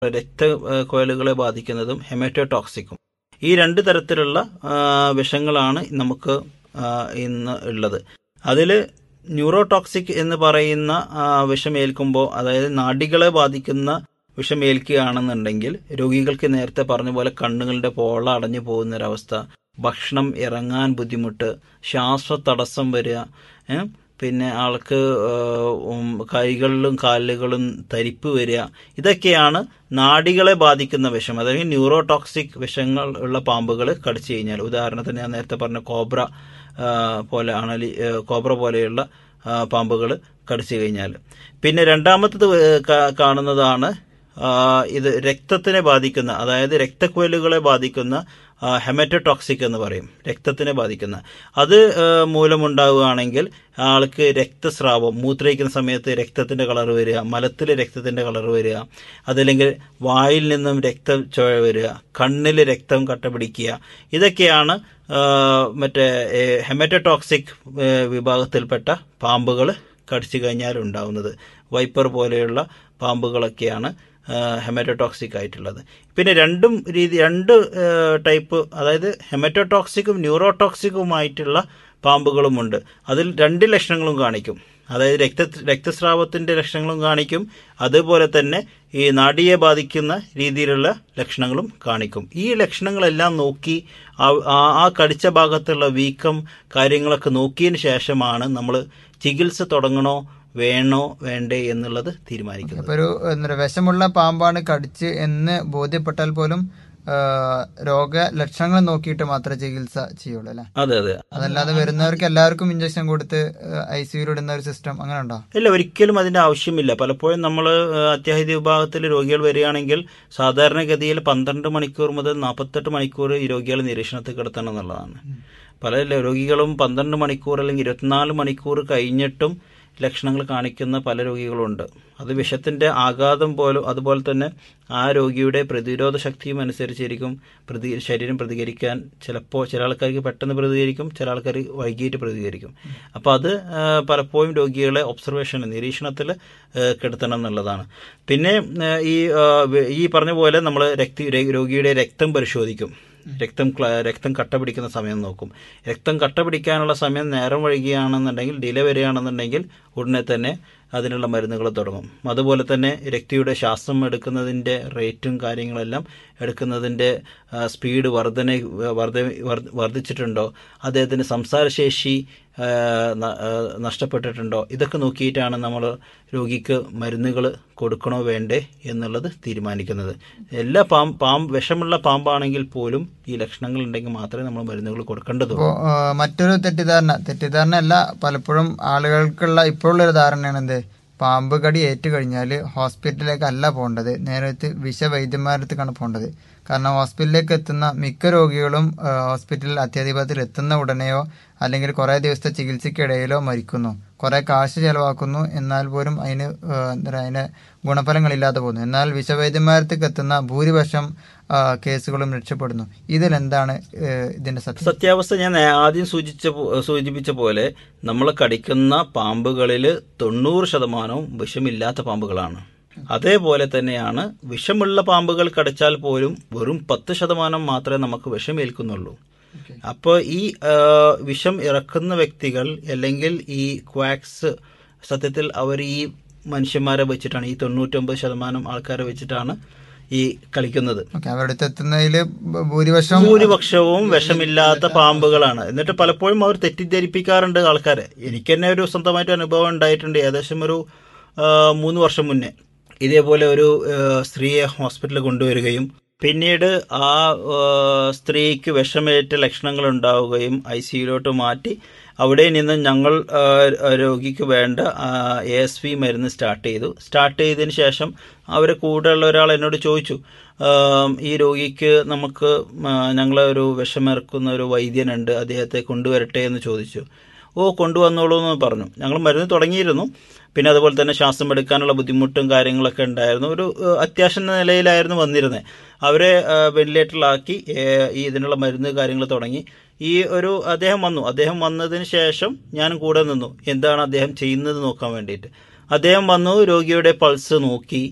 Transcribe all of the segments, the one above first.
രക്തക്കുഴലുകളെ ബാധിക്കുന്നതും ഹെമറ്റോടോക്സിക്കും ഈ രണ്ട് തരത്തിലുള്ള ആ, വിഷങ്ങളാണ് നമുക്ക് ആ, ഇന്ന് ഉള്ളത് അതിൽ ന്യൂറോടോക്സിക് എന്ന് പറയുന്ന ആ, വിഷമേൽക്കുമ്പോൾ അതായത് നാഡികളെ ബാധിക്കുന്ന വിഷമേൽക്കുകയാണെന്നുണ്ടെങ്കിൽ രോഗികൾക്ക് നേരത്തെ പറഞ്ഞ പോലെ കണ്ണുകളുടെ പോള അടഞ്ഞു പോകുന്ന ഒരവസ്ഥ ഭക്ഷണം ഇറങ്ങാൻ ബുദ്ധിമുട്ട് ശ്വാസതടസ്സം വരിക ഏ? പിന്നെ ആൾക്ക് ആ, ഉം, കൈകളിലും കാലുകളും തരിപ്പ് വരിക ഇതൊക്കെയാണ് നാഡികളെ ബാധിക്കുന്ന വിഷം അതായത് ന്യൂറോടോക്സിക് വിഷങ്ങൾ ഉള്ള പാമ്പുകൾ കടിച്ചു കഴിഞ്ഞാൽ ഉദാഹരണത്തിന് ഞാൻ നേരത്തെ പറഞ്ഞ കോബ്ര ആ, പോലെ അണലി ആ, കോബ്ര പോലെയുള്ള പാമ്പുകൾ കടിച്ചു കഴിഞ്ഞാൽ പിന്നെ രണ്ടാമത്തത് വേ- കാ- കാണുന്നതാണ് ആ, ഇത് രക്തത്തിനെ ബാധിക്കുന്ന അതായത് രക്തക്കുഴലുകളെ ബാധിക്കുന്ന ഹെമറ്റോടോക്സിക് എന്ന് പറയും രക്തത്തിനെ ബാധിക്കുന്ന അത് ആ, മൂലമുണ്ടാവുകയാണെങ്കിൽ ആൾക്ക് രക്തസ്രാവം മൂത്രയിക്കുന്ന സമയത്ത് രക്തത്തിന്റെ കളർ വരിക മലത്തിൽ രക്തത്തിന്റെ കളർ വരിക അതല്ലെങ്കിൽ വായിൽ നിന്നും രക്തം ചുഴ വരിക കണ്ണിൽ രക്തം കട്ട പിടിക്കുക ഇതൊക്കെയാണ് ആ, മറ്റേ ഹെമറ്റോടോക്സിക് വിഭാഗത്തിൽപ്പെട്ട പാമ്പുകൾ കടിച്ചു കഴിഞ്ഞാൽ ഉണ്ടാവുന്നത് വൈപ്പർ പോലെയുള്ള പാമ്പുകളൊക്കെയാണ് ഹെമറ്റോടോക്സിക് ആയിട്ടുള്ളത് പിന്നെ രണ്ടും രീതി രണ്ട് ആ, ടൈപ്പ് അതായത് ഹെമറ്റോടോക്സിക്കും ന്യൂറോടോക്സിക്കുമായിട്ടുള്ള പാമ്പുകളുമുണ്ട് അതിൽ രണ്ട് ലക്ഷണങ്ങളും കാണിക്കും അതായത് രക്ത രക്തസ്രാവത്തിന്റെ ലക്ഷണങ്ങളും കാണിക്കും അതുപോലെ തന്നെ ഈ നാഡിയെ ബാധിക്കുന്ന രീതിയിലുള്ള ലക്ഷണങ്ങളും കാണിക്കും ഈ ലക്ഷണങ്ങളെല്ലാം നോക്കി ആ- ആ- ആ കടിച്ച ഭാഗത്തുള്ള വീക്കം കാര്യങ്ങളൊക്കെ നോക്കിയതിന് ശേഷമാണ് നമ്മൾ ചികിത്സ തുടങ്ങണോ വേണോ വേണ്ടേ എന്നുള്ളത് തീരുമാനിക്കുന്നത് അപ്പൊ ഒരു എന്താ പറയാ, വിഷമുള്ള പാമ്പാണ് കടിച്ച് എന്ന് ബോധ്യപ്പെട്ടാൽ പോലും ആ, രോഗ ലക്ഷണങ്ങൾ നോക്കിയിട്ട് മാത്രമേ ചികിത്സ ചെയ്യുള്ളൂ അല്ലെ അതെ അതെ അതല്ലാതെ വരുന്നവർക്ക് എല്ലാവർക്കും ഇഞ്ചക്ഷൻ കൊടുത്ത് ഐ സിയിൽ ഇടുന്ന ഒരു സിസ്റ്റം അങ്ങനെ ഉണ്ടോ ഇല്ല ഒരിക്കലും അതിന്റെ ആവശ്യമില്ല പലപ്പോഴും നമ്മൾ അത്യാഹിത വിഭാഗത്തിൽ രോഗികൾ വരികയാണെങ്കിൽ സാധാരണഗതിയിൽ പന്ത്രണ്ട് മണിക്കൂർ മുതൽ നാൽപ്പത്തെട്ട് മണിക്കൂർ ഈ രോഗികളെ നിരീക്ഷണത്തിൽ കിടത്തണം എന്നുള്ളതാണ് പല ല- രോഗികളും പന്ത്രണ്ട് മണിക്കൂർ അല്ലെങ്കിൽ ഇരുപത്തിനാല് മണിക്കൂർ കഴിഞ്ഞിട്ടും ലക്ഷണങ്ങൾ കാണിക്കുന്ന പല രോഗികളുണ്ട് അത് വിഷത്തിന്റെ ആഘാതം പോലും അതുപോലെ തന്നെ ആ രോഗിയുടെ പ്രതിരോധ ശക്തിയും അനുസരിച്ചിരിക്കും പ്രതി ശരീരം പ്രതികരിക്കാൻ ചിലപ്പോൾ ചില ആൾക്കാർക്ക് പെട്ടെന്ന് പ്രതികരിക്കും ചില ആൾക്കാർ വൈകിട്ട് പ്രതികരിക്കും അപ്പോൾ അത് ആ, പലപ്പോഴും രോഗികളെ ഒബ്സർവേഷൻ നിരീക്ഷണത്തിൽ കിടത്തണം എന്നുള്ളതാണ് പിന്നെ ആ, ഈ ആ, വ- ഈ പറഞ്ഞ പോലെ നമ്മൾ രക്തി രോഗിയുടെ രക്തം പരിശോധിക്കും രക്തം ക്ല- രക്തം കട്ട പിടിക്കുന്ന സമയം നോക്കും രക്തം കട്ട പിടിക്കാനുള്ള സമയം നേരം വൈകിയാണെന്നുണ്ടെങ്കിൽ ഡിലേ വരികയാണെന്നുണ്ടെങ്കിൽ ഉടനെ തന്നെ അതിനുള്ള മരുന്നുകൾ തുടങ്ങും അതുപോലെ തന്നെ രക്തിയുടെ ശ്വാസം എടുക്കുന്നതിൻ്റെ റേറ്റും കാര്യങ്ങളെല്ലാം എടുക്കുന്നതിൻ്റെ ആ, സ്പീഡ് വർധന വർധ വർധ- വർദ്ധിച്ചിട്ടുണ്ടോ അദ്ദേഹത്തിന് സംസാരശേഷി ആ, ന- ആ, നഷ്ടപ്പെട്ടിട്ടുണ്ടോ ഇതൊക്കെ നോക്കിയിട്ടാണ് നമ്മൾ രോഗിക്ക് മരുന്നുകൾ കൊടുക്കണോ വേണ്ടേ എന്നുള്ളത് തീരുമാനിക്കുന്നത് എല്ലാ പാമ്പ് പാമ്പ് വിഷമുള്ള പാമ്പാണെങ്കിൽ പോലും ഈ ലക്ഷണങ്ങൾ ഉണ്ടെങ്കിൽ മാത്രമേ നമ്മൾ മരുന്നുകൾ കൊടുക്കേണ്ടതുള്ളൂ അപ്പോ ആ, മറ്റൊരു തെറ്റിദ്ധാരണ തെറ്റിദ്ധാരണ അല്ല പലപ്പോഴും ആളുകൾക്കുള്ള ഇപ്പോഴുള്ള ഒരു ധാരണയാണ് എന്ത് പാമ്പ് കടി ഏറ്റു കഴിഞ്ഞാൽ ഹോസ്പിറ്റലിലേക്ക് അല്ല പോകേണ്ടത് നേരത്തെ വിഷവൈദ്യന്മാരത്തേക്കാണ് പോകേണ്ടത് കാരണം ഹോസ്പിറ്റലിലേക്ക് എത്തുന്ന മിക്ക രോഗികളും ആ, ഹോസ്പിറ്റലിൽ അത്യധിപത്തിൽ എത്തുന്ന ഉടനെയോ അല്ലെങ്കിൽ കുറേ ദിവസത്തെ ചികിത്സയ്ക്കിടയിലോ മരിക്കുന്നു കുറേ കാശ് ചെലവാക്കുന്നു എന്നാൽ പോലും അതിന് ആ, എന്താ പറയുക അതിന് ഗുണഫലങ്ങളില്ലാതെ പോകുന്നു എന്നാൽ വിഷവൈദ്യന്മാരത്തേക്ക് എത്തുന്ന ഭൂരിപക്ഷം ആ, കേസുകളും രക്ഷപ്പെടുന്നു ഇതിലെന്താണ് ഏ, ഇതിന്റെ സത്യം സത്യാവസ്ഥ ഞാൻ നേ- ആദ്യം സൂചിച്ച പോ- സൂചിപ്പിച്ച പോലെ നമ്മൾ കടിക്കുന്ന പാമ്പുകളിൽ തൊണ്ണൂറ് ശതമാനവും വിഷമില്ലാത്ത പാമ്പുകളാണ് അതേപോലെ തന്നെയാണ് വിഷമുള്ള പാമ്പുകൾ കടിച്ചാൽ പോലും വെറും പത്ത് ശതമാനം മാത്രമേ നമുക്ക് വിഷമേൽക്കുന്നുള്ളൂ അപ്പോൾ ഈ ആ, വിഷം ഇറക്കുന്ന വ്യക്തികൾ അല്ലെങ്കിൽ ഈ ക്വാക്സ് സത്യത്തിൽ അവർ ഈ മനുഷ്യന്മാരെ വെച്ചിട്ടാണ് ഈ തൊണ്ണൂറ്റൊമ്പത് ശതമാനം ആൾക്കാരെ വെച്ചിട്ടാണ് ഈ കളിക്കുന്നത് ഓക്കെ അവരുടെ അടുത്ത് എത്തുന്നതിൽ ഭൂരിപക്ഷം ഭൂരിപക്ഷവും വിഷമില്ലാത്ത പാമ്പുകളാണ് എന്നിട്ട് പലപ്പോഴും അവർ തെറ്റിദ്ധരിപ്പിക്കാറുണ്ട് ആൾക്കാരെ എനിക്ക് തന്നെ ഒരു സ്വന്തമായിട്ട് അനുഭവം ഉണ്ടായിട്ടുണ്ട് ഏകദേശം ഒരു ആ, മൂന്ന് വർഷം മുന്നേ ഇതേപോലെ ഒരു ആ, സ്ത്രീയെ ഹോസ്പിറ്റലിൽ കൊണ്ടുവരികയും പിന്നീട് ആ ആ, സ്ത്രീക്ക് വിഷമേറ്റ ലക്ഷണങ്ങൾ ഉണ്ടാവുകയും ഐ സിയിലോട്ട് മാറ്റി അവിടെ നിന്ന് ഞങ്ങൾ ആ, രോഗിക്ക് വേണ്ട എ എസ് വി മരുന്ന് സ്റ്റാർട്ട് ചെയ്തു സ്റ്റാർട്ട് ചെയ്തതിന് ശേഷം അവരെ കൂടെയുള്ള ഒരാൾ എന്നോട് ചോദിച്ചു ആം, ഈ രോഗിക്ക് നമുക്ക് ഞങ്ങൾ ഒരു വിഷമിറക്കുന്ന ഒരു വൈദ്യനുണ്ട് അദ്ദേഹത്തെ കൊണ്ടുവരട്ടെ എന്ന് ചോദിച്ചു ഓ കൊണ്ടുവന്നോളൂ എന്ന് പറഞ്ഞു ഞങ്ങൾ മരുന്ന് തുടങ്ങിയിരുന്നു പിന്നെ അതുപോലെ തന്നെ ശ്വാസം എടുക്കാനുള്ള ബുദ്ധിമുട്ടും കാര്യങ്ങളൊക്കെ ഉണ്ടായിരുന്നു ഒരു ഏഹ്, അത്യാവശ്യ നിലയിലായിരുന്നു വന്നിരുന്നത് അവരെ ഏഹ്, വെന്റിലേറ്ററിലാക്കി ഏഹ്, ഈ ഇതിനുള്ള മരുന്ന് കാര്യങ്ങൾ തുടങ്ങി ഈ ഒരു അദ്ദേഹം വന്നു അദ്ദേഹം വന്നതിന് ശേഷം ഞാനും കൂടെ നിന്നു എന്താണ് അദ്ദേഹം ചെയ്യുന്നത് നോക്കാൻ വേണ്ടിയിട്ട് അദ്ദേഹം വന്നു രോഗിയുടെ പൾസ് നോക്കി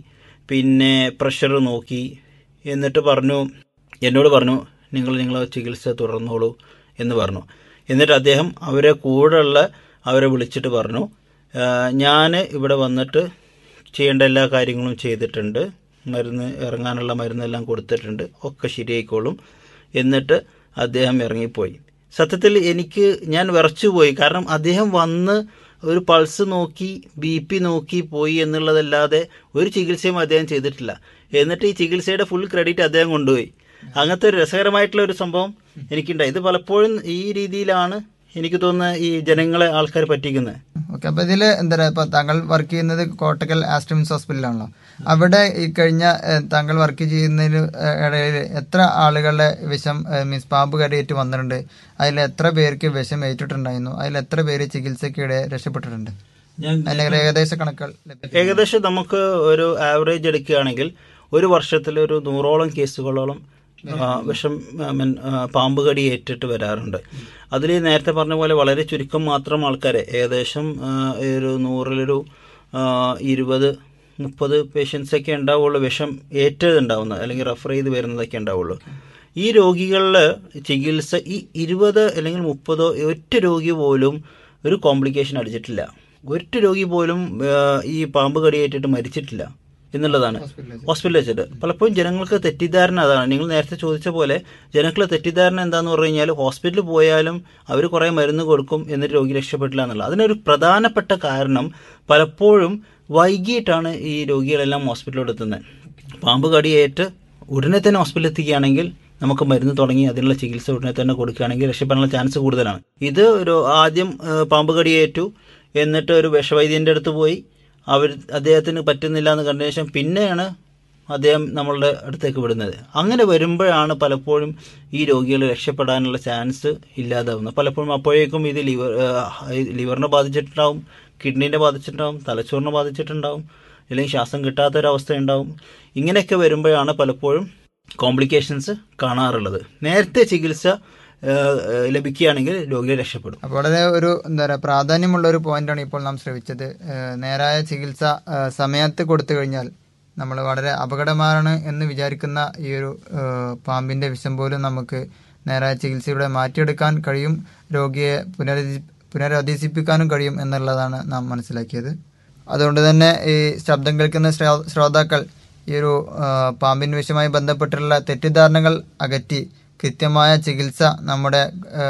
പിന്നെ പ്രഷർ നോക്കി എന്നിട്ട് പറഞ്ഞു എന്നോട് പറഞ്ഞു നിങ്ങൾ നിങ്ങളെ ചികിത്സ തുടർന്നോളൂ എന്ന് പറഞ്ഞു എന്നിട്ട് അദ്ദേഹം അവരെ കൂടെയുള്ള അവരെ വിളിച്ചിട്ട് പറഞ്ഞു ഞാൻ ഇവിടെ വന്നിട്ട് ചെയ്യേണ്ട എല്ലാ കാര്യങ്ങളും ചെയ്തിട്ടുണ്ട് മരുന്ന് ഇറങ്ങാനുള്ള മരുന്നെല്ലാം കൊടുത്തിട്ടുണ്ട് ഒക്കെ ശരിയായിക്കോളും എന്നിട്ട് അദ്ദേഹം ഇറങ്ങിപ്പോയി സത്യത്തിൽ എനിക്ക് ഞാൻ വിറച്ചുപോയി കാരണം അദ്ദേഹം വന്ന് ഒരു പൾസ് നോക്കി ബി പി നോക്കി പോയി എന്നുള്ളതല്ലാതെ ഒരു ചികിത്സയും അദ്ദേഹം ചെയ്തിട്ടില്ല എന്നിട്ട് ഈ ചികിത്സയുടെ ഫുൾ ക്രെഡിറ്റ് അദ്ദേഹം കൊണ്ടുപോയി അങ്ങനത്തെ ഒരു രസകരമായിട്ടുള്ള ഒരു സംഭവം എനിക്കുണ്ടായി ഇത് പലപ്പോഴും ഈ രീതിയിലാണ് എനിക്ക് തോന്നുന്നത് ഈ ജനങ്ങളെ ആൾക്കാർ പറ്റിക്കുന്നത് ഓക്കെ അപ്പൊ ഇതില് എന്താ പറയാ ഇപ്പൊ താങ്കൾ വർക്ക് ചെയ്യുന്നത് കോട്ടക്കൽ ആസ്ട്രിംസ് ഹോസ്പിറ്റലാണല്ലോ അവിടെ ഈ കഴിഞ്ഞ ഏഹ്, താങ്കൾ വർക്ക് ചെയ്യുന്നതിന് ഇടയിൽ എത്ര ആളുകളുടെ വിഷം മീൻസ് പാമ്പ് കടിയേറ്റ് വന്നിട്ടുണ്ട് അതിൽ എത്ര പേർക്ക് വിഷം ഏറ്റിട്ടുണ്ടായിരുന്നു അതിൽ എത്ര പേര് ചികിത്സയ്ക്കിടെ രക്ഷപ്പെട്ടിട്ടുണ്ട് ഞാൻ അല്ലെങ്കിൽ ഏകദേശ കണക്കുകൾ ലഭ്യത ഏകദേശം നമുക്ക് ഒരു ആവറേജ് എടുക്കുകയാണെങ്കിൽ ഒരു വർഷത്തിൽ ഒരു നൂറോളം കേസുകളോളം ആ, വിഷം ആ, മീൻ, ആ, പാമ്പ് കടി ഏറ്റിട്ട് വരാറുണ്ട് അതിൽ നേരത്തെ പറഞ്ഞ പോലെ വളരെ ചുരുക്കം മാത്രം ആൾക്കാരെ ഏകദേശം ആ, ഒരു നൂറിലൊരു ആ, ഇരുപത് മുപ്പത് പേഷ്യൻസ് ഒക്കെ ഉണ്ടാവുള്ളൂ വിഷം ഏറ്റതുണ്ടാവുന്നത് അല്ലെങ്കിൽ റെഫർ ചെയ്ത് വരുന്നതൊക്കെ ഉണ്ടാവുള്ളൂ ഈ രോഗികളിൽ ചികിത്സ ഈ ഇരുപത് അല്ലെങ്കിൽ മുപ്പതോ ഒറ്റ രോഗി പോലും ഒരു കോംപ്ലിക്കേഷൻ അടിച്ചിട്ടില്ല ഒറ്റ രോഗി പോലും ആ, ഈ പാമ്പ് കടിയേറ്റിട്ട് മരിച്ചിട്ടില്ല എന്നുള്ളതാണ് ഹോസ്പിറ്റലിൽ വെച്ചിട്ട് പലപ്പോഴും ജനങ്ങൾക്ക് തെറ്റിദ്ധാരണ അതാണ് നിങ്ങൾ നേരത്തെ ചോദിച്ച പോലെ ജനങ്ങൾക്ക് തെറ്റിദ്ധാരണ എന്താന്ന് പറഞ്ഞു കഴിഞ്ഞാൽ ഹോസ്പിറ്റലിൽ പോയാലും അവർ കുറേ മരുന്ന് കൊടുക്കും എന്നിട്ട് രോഗി രക്ഷപ്പെട്ടില്ല എന്നുള്ളത് അതിനൊരു പ്രധാനപ്പെട്ട കാരണം പലപ്പോഴും വൈകിട്ടാണ് ഈ രോഗികളെല്ലാം ഹോസ്പിറ്റലിലോട്ട് എത്തുന്നത് പാമ്പ് കടിയേറ്റ് ഉടനെ തന്നെ ഹോസ്പിറ്റലിൽ എത്തിക്കുകയാണെങ്കിൽ നമുക്ക് മരുന്ന് തുടങ്ങി അതിനുള്ള ചികിത്സ ഉടനെ തന്നെ കൊടുക്കുകയാണെങ്കിൽ രക്ഷപ്പെടാനുള്ള ചാൻസ് കൂടുതലാണ് ഇത് ഒരു ആദ്യം ആ, പാമ്പ് കടിയേറ്റു എന്നിട്ട് ഒരു വിഷവൈദ്യൻ്റെ അടുത്ത് പോയി അവർ അദ്ദേഹത്തിന് പറ്റുന്നില്ല എന്ന് കണ്ട ശേഷം പിന്നെയാണ് അദ്ദേഹം നമ്മളുടെ അടുത്തേക്ക് വിടുന്നത് അങ്ങനെ വരുമ്പോഴാണ് പലപ്പോഴും ഈ രോഗികൾ രക്ഷപ്പെടാനുള്ള ചാൻസ് ഇല്ലാതാവുന്നത് പലപ്പോഴും അപ്പോഴേക്കും ഇത് ലിവർ ലിവറിനെ ബാധിച്ചിട്ടുണ്ടാവും കിഡ്നീനെ ബാധിച്ചിട്ടുണ്ടാവും തലച്ചോറിനെ ബാധിച്ചിട്ടുണ്ടാവും അല്ലെങ്കിൽ ശ്വാസം കിട്ടാത്തൊരവസ്ഥ ഉണ്ടാവും ഇങ്ങനെയൊക്കെ വരുമ്പോഴാണ് പലപ്പോഴും കോംപ്ലിക്കേഷൻസ് കാണാറുള്ളത് നേരത്തെ ചികിത്സ ആ, ആ, ലഭിക്കുകയാണെങ്കിൽ രോഗിയെ രക്ഷപ്പെടും അപ്പോൾ വളരെ ഒരു എന്താ പറയുക പ്രാധാന്യമുള്ള ഒരു പോയിന്റാണ് ഇപ്പോൾ നാം ശ്രമിച്ചത് ഏഹ് നേരായ ചികിത്സ ഏഹ് സമയത്ത് കൊടുത്തു കഴിഞ്ഞാൽ നമ്മൾ വളരെ അപകടമാണ് എന്ന് വിചാരിക്കുന്ന ഈ ഒരു ഏഹ് പാമ്പിന്റെ വിഷം പോലും നമുക്ക് നേരായ ചികിത്സയുടെ മാറ്റിയെടുക്കാൻ കഴിയും രോഗിയെ പുനരധി പുനരധിവസിപ്പിക്കാനും കഴിയും എന്നുള്ളതാണ് നാം മനസ്സിലാക്കിയത് അതുകൊണ്ട് തന്നെ ഈ ശബ്ദം കേൾക്കുന്ന ശ്രോ- ശ്രോതാക്കൾ ഈ ഒരു ആ, പാമ്പിൻ വിഷയവുമായി ബന്ധപ്പെട്ടുള്ള തെറ്റിദ്ധാരണകൾ അകറ്റി കൃത്യമായ ചികിത്സ നമ്മുടെ ആ,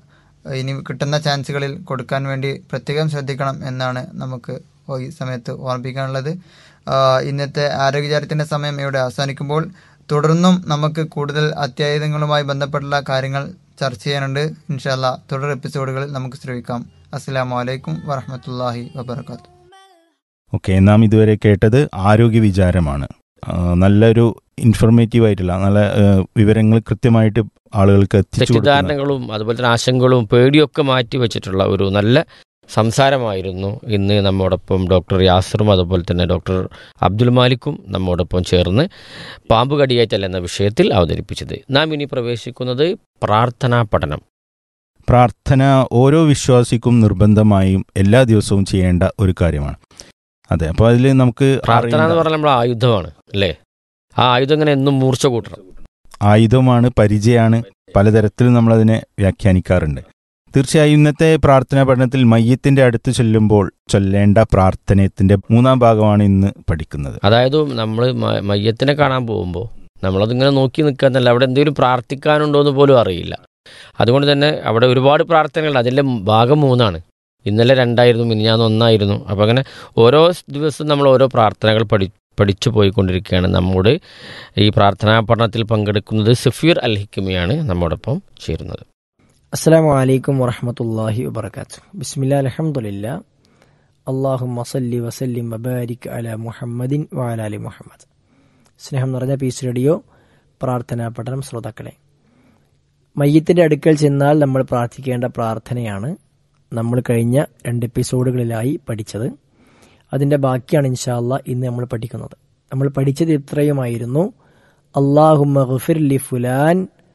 ഇനി കിട്ടുന്ന ചാൻസുകളിൽ കൊടുക്കാൻ വേണ്ടി പ്രത്യേകം ശ്രദ്ധിക്കണം എന്നാണ് നമുക്ക് ഈ സമയത്ത് ഓർമ്മിപ്പിക്കാനുള്ളത് ആ, ഇന്നത്തെ ആരോഗ്യചാരത്തിന്റെ സമയം ഇവിടെ അവസാനിക്കുമ്പോൾ തുടർന്നും നമുക്ക് കൂടുതൽ അത്യാഹിതങ്ങളുമായി ബന്ധപ്പെട്ടുള്ള കാര്യങ്ങൾ ചർച്ച ചെയ്യാനുണ്ട് ഇൻഷാല്ല തുടർ എപ്പിസോഡുകളിൽ നമുക്ക് ശ്രമിക്കാം അസ്സാം വലൈക്കും വറഹമത്തല്ലാഹി വബർക്കാത്തു ഓക്കെ നാം ഇതുവരെ കേട്ടത് ആരോഗ്യ വിചാരമാണ് ആ, നല്ലൊരു ഇൻഫർമേറ്റീവ് ആയിട്ടുള്ള നല്ല ആ, വിവരങ്ങൾ കൃത്യമായിട്ട് ആളുകൾക്ക് എത്തിച്ചു കൊടുക്കുന്ന തെറ്റിദ്ധാരണകളും അതുപോലെ തന്നെ ആശങ്കകളും പേടിയൊക്കെ മാറ്റി വെച്ചിട്ടുള്ള ഒരു നല്ല സംസാരമായിരുന്നു ഇന്ന് നമ്മോടൊപ്പം ഡോക്ടർ യാസറും അതുപോലെ തന്നെ ഡോക്ടർ അബ്ദുൽ മാലിക്കും നമ്മോടൊപ്പം ചേർന്ന് പാമ്പ് കടിയേറ്റൽ എന്ന വിഷയത്തിൽ അവതരിപ്പിച്ചത് നാം ഇനി പ്രവേശിക്കുന്നത് പ്രാർത്ഥനാ പഠനം പ്രാർത്ഥന ഓരോ വിശ്വാസിക്കും നിർബന്ധമായും എല്ലാ ദിവസവും ചെയ്യേണ്ട ഒരു കാര്യമാണ് അതെ അപ്പോൾ അതിൽ നമുക്ക് പ്രാർത്ഥന എന്ന് അറിയേണ്ട പറഞ്ഞാൽ നമ്മുടെ ആയുധമാണ് അല്ലേ ആ ആയുധം ഇങ്ങനെ എന്നും മൂർച്ച കൂട്ടണം ആയുധമാണ് പരിചയമാണ് പലതരത്തിലും നമ്മളതിനെ വ്യാഖ്യാനിക്കാറുണ്ട് തീർച്ചയായും ഇന്നത്തെ പ്രാർത്ഥനാ പഠനത്തിൽ മയ്യത്തിന്റെ അടുത്ത് ചെല്ലുമ്പോൾ ചൊല്ലേണ്ട പ്രാർത്ഥനയത്തിന്റെ മൂന്നാം ഭാഗമാണ് ഇന്ന് പഠിക്കുന്നത് അതായത് നമ്മൾ മയ്യത്തിനെ കാണാൻ പോകുമ്പോൾ നമ്മളതിങ്ങനെ നോക്കി നിൽക്കാന്നല്ല അവിടെ എന്തെങ്കിലും പ്രാർത്ഥിക്കാനുണ്ടോ എന്ന് പോലും അറിയില്ല അതുകൊണ്ട് തന്നെ അവിടെ ഒരുപാട് പ്രാർത്ഥനകളുണ്ട് അതിൻ്റെ ഭാഗം മൂന്നാണ് ഇന്നലെ രണ്ടായിരുന്നു മിനിഞ്ഞാന്ന് ഒന്നായിരുന്നു അപ്പോൾ അങ്ങനെ ഓരോ ദിവസവും നമ്മൾ ഓരോ പ്രാർത്ഥനകൾ പഠി പഠിച്ചു പോയിക്കൊണ്ടിരിക്കുകയാണ് നമ്മോട് ഈ പ്രാർത്ഥനാ പഠനത്തിൽ പങ്കെടുക്കുന്നത് സഫീർ അൽ ഹിക്കിമിയാണ് നമ്മോടൊപ്പം ചേരുന്നത് അസ്സലാമു അലൈക്കും വറഹമത്തല്ലാഹി വബർക്കാത്തു ബിസ്മില്ലാ അൽഹംദുലില്ലാ അള്ളാഹുമ്മ സല്ലി വസല്ലിം വബാരിക് അല മുഹമ്മദിൻ വഅല അലി മുഹമ്മദ് സ്നേഹം നിറഞ്ഞ പീസ് റേഡിയോ പ്രാർത്ഥനാ പഠനം ശ്രോതാക്കളെ മയ്യത്തിൻ്റെ അടുക്കൽ ചെന്നാൽ നമ്മൾ പ്രാർത്ഥിക്കേണ്ട പ്രാർത്ഥനയാണ് നമ്മൾ കഴിഞ്ഞ രണ്ട് എപ്പിസോഡുകളിലായി പഠിച്ചത് അതിൻ്റെ ബാക്കിയാണ് ഇൻഷാല്ല ഇന്ന് നമ്മൾ പഠിക്കുന്നത് നമ്മൾ പഠിച്ചത് ഇത്രയുമായിരുന്നു അള്ളാഹുമ്മ ഗഫിർ ലി ഫുലാൻ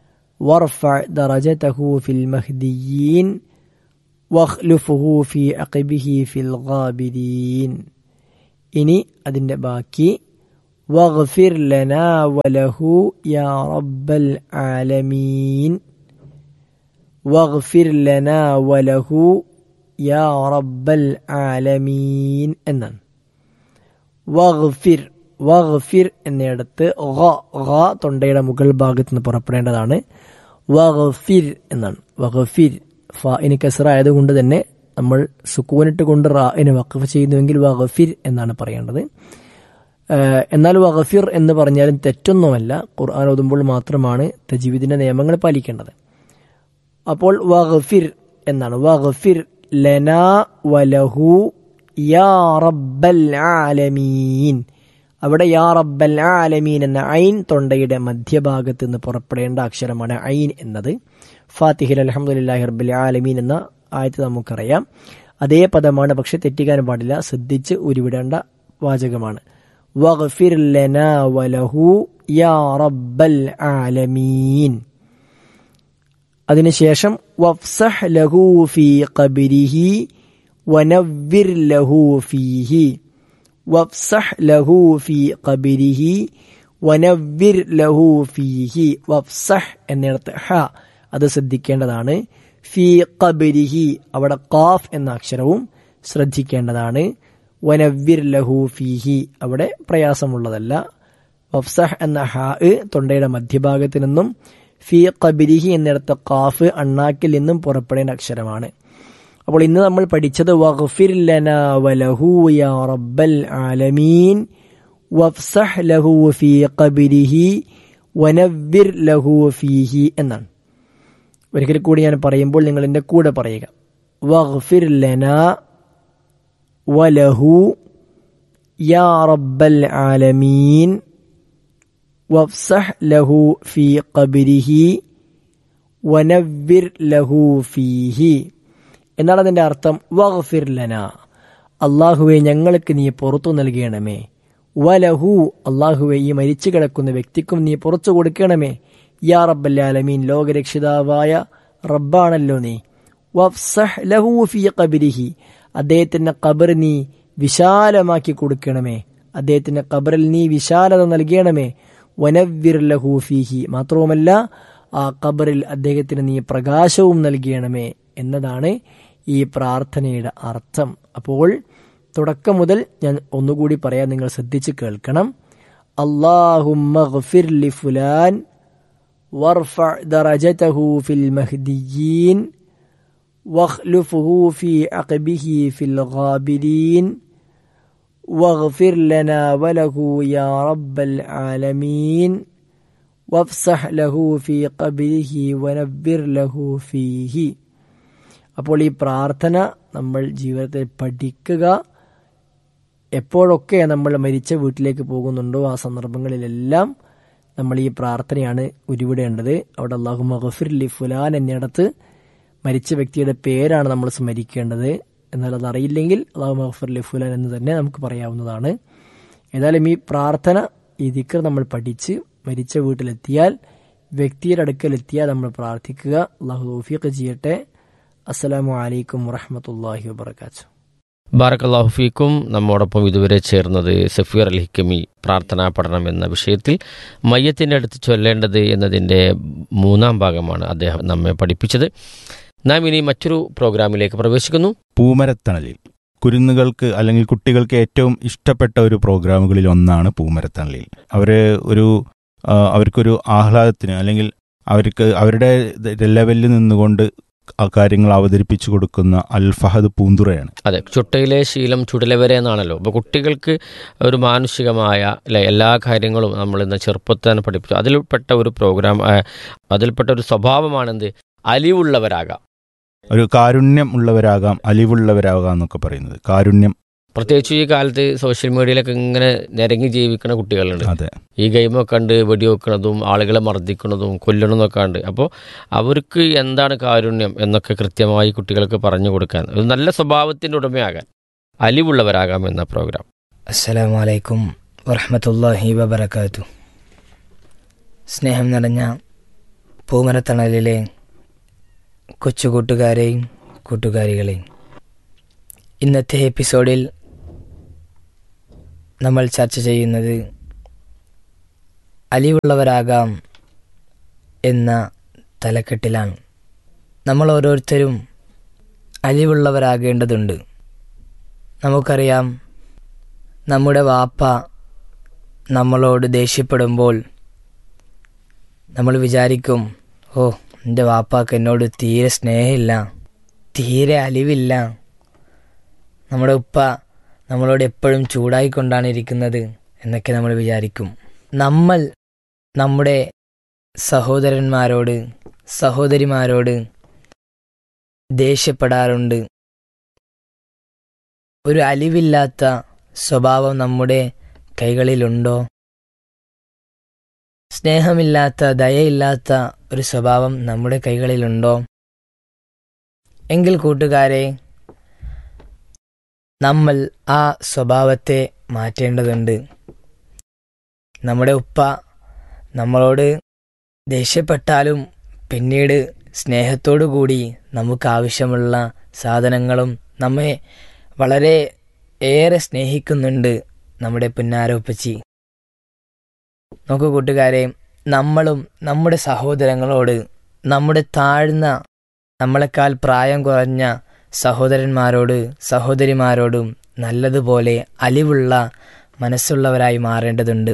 وارفع درجته في المهديين واخلفه في عقبه في الغابرين ഇനി അതിൻ്റെ ബാക്കി واغفر لنا وله يا رب العالمين واغفر لنا وله يا رب العالمين എന്നാണ് വഗ്ഫിർ വഗ്ഫിർ എന്നിടത്ത് ഗ ഗ തൊണ്ടയുടെ മുകൾ ഭാഗത്ത് നിന്ന് പുറപ്പെടേണ്ടതാണ് വഗ്ഫിർ എന്നാണ് വഗ്ഫിർ ഫ ഇനി കസറ ആയതുകൊണ്ട് തന്നെ നമ്മൾ സുക്കൂനിട്ട് കൊണ്ട് റാഇനെ വഖഫ് ചെയ്യുന്നുവെങ്കിൽ വഗ്ഫിർ എന്നാണ് പറയേണ്ടത് ഏഹ് എന്നാൽ വഗ്ഫിർ എന്ന് പറഞ്ഞാലും തെറ്റൊന്നുമല്ല ഖുർആൻ ഓതുമ്പോൾ മാത്രമാണ് തജീവിദിന്റെ നിയമങ്ങൾ പാലിക്കേണ്ടത് അപ്പോൾ വഗ്ഫിർ എന്നാണ് വഗ്ഫിർ ലനാ വലഹു യാ റബ്ബൽ ആലമീൻ അവിടെ യാ റബ്ബൽ ആലമീൻ എന്ന ഐൻ തൊണ്ടയുടെ മധ്യഭാഗത്ത് നിന്ന് പുറപ്പെടേണ്ട അക്ഷരമാണ് ഐൻ എന്നത് ഫാത്തിഹിൽ അലഹമുല്ലാഹി റബ്ബിൽ ആലമീൻ എന്ന ആയത്ത് നമുക്കറിയാം അതേ പദമാണ് പക്ഷെ തെറ്റിക്കാൻ പാടില്ല ശ്രദ്ധിച്ച് ഉരുവിടേണ്ട വാചകമാണ് വഗ്ഫിർ ലനാ വലഹു യാ റബ്ബൽ ആലമീൻ അതിനുശേഷം വഫ്സഹ് ലഹു ഫീ ഖബരിഹി വനവ്വിർ ലഹു ഫീഹി വഫ്സഹ് ലഹു ഫീ ഖബരിഹി വനവ്വിർ ലഹു ഫീഹി വഫ്സഹ് എന്നിടത്ത് ഹ അത് ശ്രദ്ധിക്കേണ്ടതാണ് ഫീ ഖബരിഹി അവിടെ ഖാഫ് എന്ന അക്ഷരവും ശ്രദ്ധിക്കേണ്ടതാണ് വനവ്വിർ ലഹു ഫീഹി അവിടെ പ്രയാസമുള്ളതല്ല വഫ്സഹ് എന്ന ഹ തൊണ്ടയുടെ മധ്യഭാഗത്ത് നിന്നും ഫി ഖബരിഹി എന്നിടത്ത് ഖാഫ് അണ്ണാക്കിൽ നിന്നും പുറപ്പെടേണ്ട അക്ഷരമാണ് അപ്പോൾ ഇന്ന് നമ്മൾ പഠിച്ചത് വഗ്ഫിർ ലനാ വലഹു യാ റബ്ബൽ ആലമീൻ വഫ്സഹ് ലഹു ഫീ ഖബരിഹി വനവ്വിർ ലഹു ഫീഹി എന്നാണ് ഒരിക്കൽ കൂടി ഞാൻ പറയുമ്പോൾ നിങ്ങൾ എൻ്റെ കൂടെ പറയുക വഗ്ഫിർ ലനാ വലഹു യാ റബ്ബൽ ആലമീൻ വഫ്സഹ് ലഹു ഫീ ഖബരിഹി വനവ്വിർ ലഹു ഫീഹി എന്നാണ് അതിന്റെ അർത്ഥം വഗ്ഫിർ ലന അള്ളാഹുവെ ഞങ്ങൾക്ക് നീ പുറത്തു നൽകണമേ വലഹു അള്ളാഹുവെ ഈ മരിച്ചു കിടക്കുന്ന വ്യക്തിക്കും നീ പുറത്തു കൊടുക്കണമേ യാ റബ്ബല്ലാലമീൻ ലോകരക്ഷിതാവായ റബ്ബാണല്ലോ നീ വഫ്സഹ് ലഹു ഫീ ഖബരിഹി അദ്ദേഹത്തിന്റെ ഖബർ നീ വിശാലമാക്കി കൊടുക്കണമേ അദ്ദേഹത്തിന്റെ ഖബറിൽ നീ വിശാലത നൽകണമേ വനവ്വിർ ലഹു ഫീഹി മാത്രവുമല്ല ആ ഖബറിൽ അദ്ദേഹത്തിന് നീ പ്രകാശവും നൽകണമേ എന്നതാണ് ഈ പ്രാർത്ഥനയുടെ അർത്ഥം അപ്പോൾ തുടക്കം മുതൽ ഞാൻ ഒന്നുകൂടി പറയാൻ നിങ്ങൾ ശ്രദ്ധിച്ച് കേൾക്കണം അള്ളാഹുമ്മഗ്ഫിർ ലി ഫുലാൻ وارفع درجته في المهديين واخلفه في عقبه في الغابرين واغفر لنا وله يا رب العالمين وافسح له في قبره ونبر له فيه അപ്പോൾ ഈ പ്രാർത്ഥന നമ്മൾ ജീവിതത്തിൽ പഠിക്കുക എപ്പോഴൊക്കെ നമ്മൾ മരിച്ച വീട്ടിലേക്ക് പോകുന്നുണ്ടോ ആ സന്ദർഭങ്ങളിലെല്ലാം നമ്മൾ ഈ പ്രാർത്ഥനയാണ് ഉരുവിടേണ്ടത് അവിടെ അള്ളാഹു മഹഫിർ ലി ഫുലാൻ എന്നിടത്ത് മരിച്ച വ്യക്തിയുടെ പേരാണ് നമ്മൾ സ്മരിക്കേണ്ടത് എന്നാൽ അതറിയില്ലെങ്കിൽ അള്ളാഹു മഹഫിർ ലി ഫുലാൻ എന്ന് തന്നെ നമുക്ക് പറയാവുന്നതാണ് ഏതായാലും ഈ പ്രാർത്ഥന ഈ ദിക്കർ നമ്മൾ പഠിച്ച് മരിച്ച വീട്ടിലെത്തിയാൽ വ്യക്തിയുടെ അടുക്കലെത്തിയാൽ നമ്മൾ പ്രാർത്ഥിക്കുക അള്ളാഹു തൗഫീഖ് ചെയ്യട്ടെ അസ്സലാമു അലൈക്കും വറഹമത്തല്ലാഹി വബർക്കാത്തു ബാറക്കല്ലാഹു ഫീക്കും നമ്മോടൊപ്പം ഇതുവരെ ചേർന്നത് സഫീർ അൽ ഹിക്കമി പ്രാർത്ഥനാ പഠനം എന്ന വിഷയത്തിൽ മയ്യത്തിൻ്റെ അടുത്ത് ചൊല്ലേണ്ടത് എന്നതിൻ്റെ മൂന്നാം ഭാഗമാണ് അദ്ദേഹം നമ്മെ പഠിപ്പിച്ചത് നാം ഇനി മറ്റൊരു പ്രോഗ്രാമിലേക്ക് പ്രവേശിക്കുന്നു പൂമരത്തണലിൽ കുരുന്നുകൾക്ക് അല്ലെങ്കിൽ കുട്ടികൾക്ക് ഏറ്റവും ഇഷ്ടപ്പെട്ട ഒരു പ്രോഗ്രാമുകളിൽ ഒന്നാണ് പൂമരത്തണലിൽ അവർ ഒരു ആ, അവർക്കൊരു ആഹ്ലാദത്തിന് അല്ലെങ്കിൽ അവർക്ക് അവരുടെ ലെവലിൽ നിന്നുകൊണ്ട് ആ കാര്യങ്ങൾ അവതരിപ്പിച്ചു കൊടുക്കുന്ന അൽ ഫഹദ് പൂന്തുറയാണ് അതെ ചുട്ടയിലെ ശീലം ചുടലവരെ എന്നാണല്ലോ അപ്പോൾ കുട്ടികൾക്ക് ഒരു മാനുഷികമായ അല്ലെ എല്ലാ കാര്യങ്ങളും നമ്മൾ ഇന്ന് ചെറുപ്പത്തിൽ തന്നെ പഠിപ്പിച്ചു അതിൽപ്പെട്ട ഒരു പ്രോഗ്രാം ആ, അതിൽപ്പെട്ട ഒരു സ്വഭാവമാണെന്ത് അലിവുള്ളവരാകാം ഒരു കാരുണ്യം ഉള്ളവരാകാം അലിവുള്ളവരാകാം എന്നൊക്കെ പറയുന്നത് കാരുണ്യം പ്രത്യേകിച്ച് ഈ കാലത്ത് സോഷ്യൽ മീഡിയയിലൊക്കെ ഇങ്ങനെ നിരങ്ങി ജീവിക്കുന്ന കുട്ടികളുണ്ട് അതെ ഈ ഗെയിമൊക്കെ കണ്ട് വെടിവെക്കുന്നതും ആളുകളെ മർദ്ദിക്കുന്നതും കൊല്ലണമെന്നൊക്കെ ഉണ്ട് അപ്പോൾ അവർക്ക് എന്താണ് കാരുണ്യം എന്നൊക്കെ കൃത്യമായി കുട്ടികൾക്ക് പറഞ്ഞു കൊടുക്കാൻ ഒരു നല്ല സ്വഭാവത്തിൻ്റെ ഉടമയാകാൻ അലിവുള്ളവരാകാം എന്ന പ്രോഗ്രാം അസ്സലാമു അലൈക്കും വറഹമത്തല്ലാഹി വബർക്കാത്തു സ്നേഹം നിറഞ്ഞ പൂമരത്തണലിലെ കൊച്ചു കൂട്ടുകാരെയും കൂട്ടുകാരികളെയും ഇന്നത്തെ എപ്പിസോഡിൽ നമ്മൾ ചർച്ച ചെയ്യുന്നത് അലിവുള്ളവരാകാം എന്ന തലക്കെട്ടിലാണ് നമ്മൾ ഓരോരുത്തരും അലിവുള്ളവരാകേണ്ടതുണ്ട് നമുക്കറിയാം നമ്മുടെ വാപ്പ നമ്മളോട് ദേഷ്യപ്പെടുമ്പോൾ നമ്മൾ വിചാരിക്കും ഓ എൻ്റെ വാപ്പാക്ക് എന്നോട് തീരെ സ്നേഹമില്ല തീരെ അലിവില്ല നമ്മുടെ ഉപ്പ നമ്മളോട് എപ്പോഴും ചൂടായിക്കൊണ്ടാണ് ഇരിക്കുന്നത് എന്നൊക്കെ നമ്മൾ വിചാരിക്കും നമ്മൾ നമ്മുടെ സഹോദരന്മാരോട് സഹോദരിമാരോട് ദേഷ്യപ്പെടാറുണ്ട് ഒരു അലിവില്ലാത്ത സ്വഭാവം നമ്മുടെ കൈകളിലുണ്ടോ സ്നേഹമില്ലാത്ത ദയയില്ലാത്ത ഒരു സ്വഭാവം നമ്മുടെ കൈകളിലുണ്ടോ എങ്കിൽ കൂട്ടുകാരെ നമ്മൾ ആ സ്വഭാവത്തെ മാറ്റേണ്ടതുണ്ട് നമ്മുടെ ഉപ്പ നമ്മളോട് ദേഷ്യപ്പെട്ടാലും പിന്നീട് സ്നേഹത്തോടു കൂടി നമുക്ക് ആവശ്യമുള്ള സാധനങ്ങളും നമ്മെ വളരെ ഏറെ സ്നേഹിക്കുന്നുണ്ട് നമ്മുടെ പുന്നാരോപ്പച്ചി നോക്കൂ കൂട്ടുകാരെ നമ്മളും നമ്മുടെ സഹോദരങ്ങളോട് നമ്മുടെ താഴ്ന്ന നമ്മളെക്കാൾ പ്രായം കുറഞ്ഞ സഹോദരന്മാരോട് സഹോദരിമാരോടും നല്ലതുപോലെ അലിവുള്ള മനസ്സുള്ളവരായി മാറേണ്ടതുണ്ട്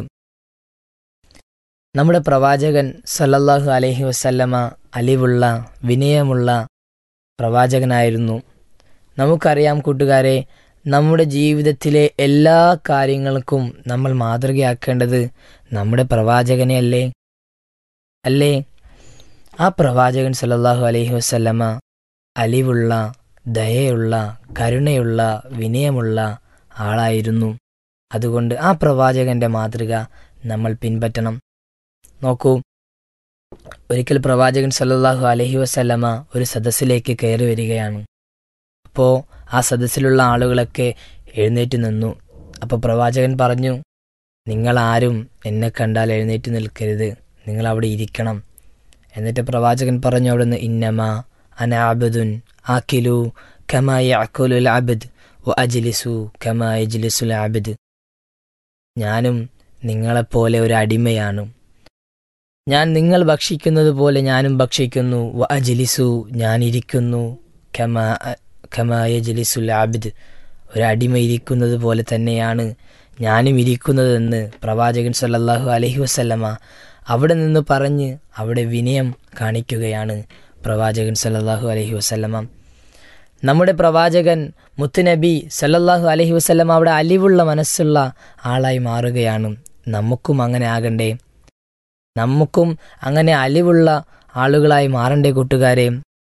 നമ്മുടെ പ്രവാചകൻ സല്ലല്ലാഹു അലൈഹി വസല്ലമ അലിവുള്ള വിനയമുള്ള പ്രവാചകനായിരുന്നു നമുക്കറിയാം കൂട്ടുകാരെ നമ്മുടെ ജീവിതത്തിലെ എല്ലാ കാര്യങ്ങൾക്കും നമ്മൾ മാതൃകയാക്കേണ്ടത് നമ്മുടെ പ്രവാചകനെ അല്ലേ അല്ലേ ആ പ്രവാചകൻ സല്ലല്ലാഹു അലൈഹി വസല്ലമ അലിവുള്ള ദയയുള്ള കരുണയുള്ള വിനയമുള്ള ആളായിരുന്നു അതുകൊണ്ട് ആ പ്രവാചകന്റെ മാതൃക നമ്മൾ പിൻപറ്റണം നോക്കൂ ഒരിക്കൽ പ്രവാചകൻ സല്ലല്ലാഹു അലൈഹി വസല്ലമ ഒരു സദസ്സിലേക്ക് കയറി വരികയാണ് അപ്പോൾ ആ സദസ്സിലുള്ള ആളുകളൊക്കെ എഴുന്നേറ്റ് നിന്നു അപ്പോൾ പ്രവാചകൻ പറഞ്ഞു നിങ്ങൾ ആരും എന്നെ കണ്ടാൽ എഴുന്നേറ്റ് നിൽക്കരുത് നിങ്ങൾ അവിടെ ഇരിക്കണം എന്നിട്ട് പ്രവാചകൻ പറഞ്ഞു അവിടുന്ന് ഇന്നമ അനാബുദുൻ ആക്കിലു കമായ അക്കുലുൽ അബദ് വ അജ്ലിസു കമായ ജിലിസുൽ അബദ് ഞാനും നിങ്ങളെപ്പോലെ ഒരു അടിമയാണ് ഞാൻ നിങ്ങൾ ഭക്ഷിക്കുന്നത് പോലെ ഞാനും ഭക്ഷിക്കുന്നു വ അജ്ലിസു ഞാൻ ഇരിക്കുന്നു കമാ ഖമായ ജലിസുൽ ആബിദ് ഒരു അടിമ ഇരിക്കുന്നത് പോലെ തന്നെയാണ് ഞാനും ഇരിക്കുന്നതെന്ന് പ്രവാചകൻ സല്ലല്ലാഹു അലൈഹി വസല്ലമ അവിടെ നിന്ന് പറഞ്ഞ് അവിടെ വിനയം കാണിക്കുകയാണ് പ്രവാചകൻ സല്ലല്ലാഹു അലൈഹി വസല്ലമ നമ്മുടെ പ്രവാചകൻ മുത്തുനബി സല്ലല്ലാഹു അലൈഹി വസല്ലമ അവിടെ അലിവുള്ള മനസ്സുള്ള ആളായി മാറുകയാണ് നമുക്കും അങ്ങനെ ആകണ്ടേ നമുക്കും അങ്ങനെ അലിവുള്ള ആളുകളായി മാറണ്ടേ കൂട്ടുകാരെ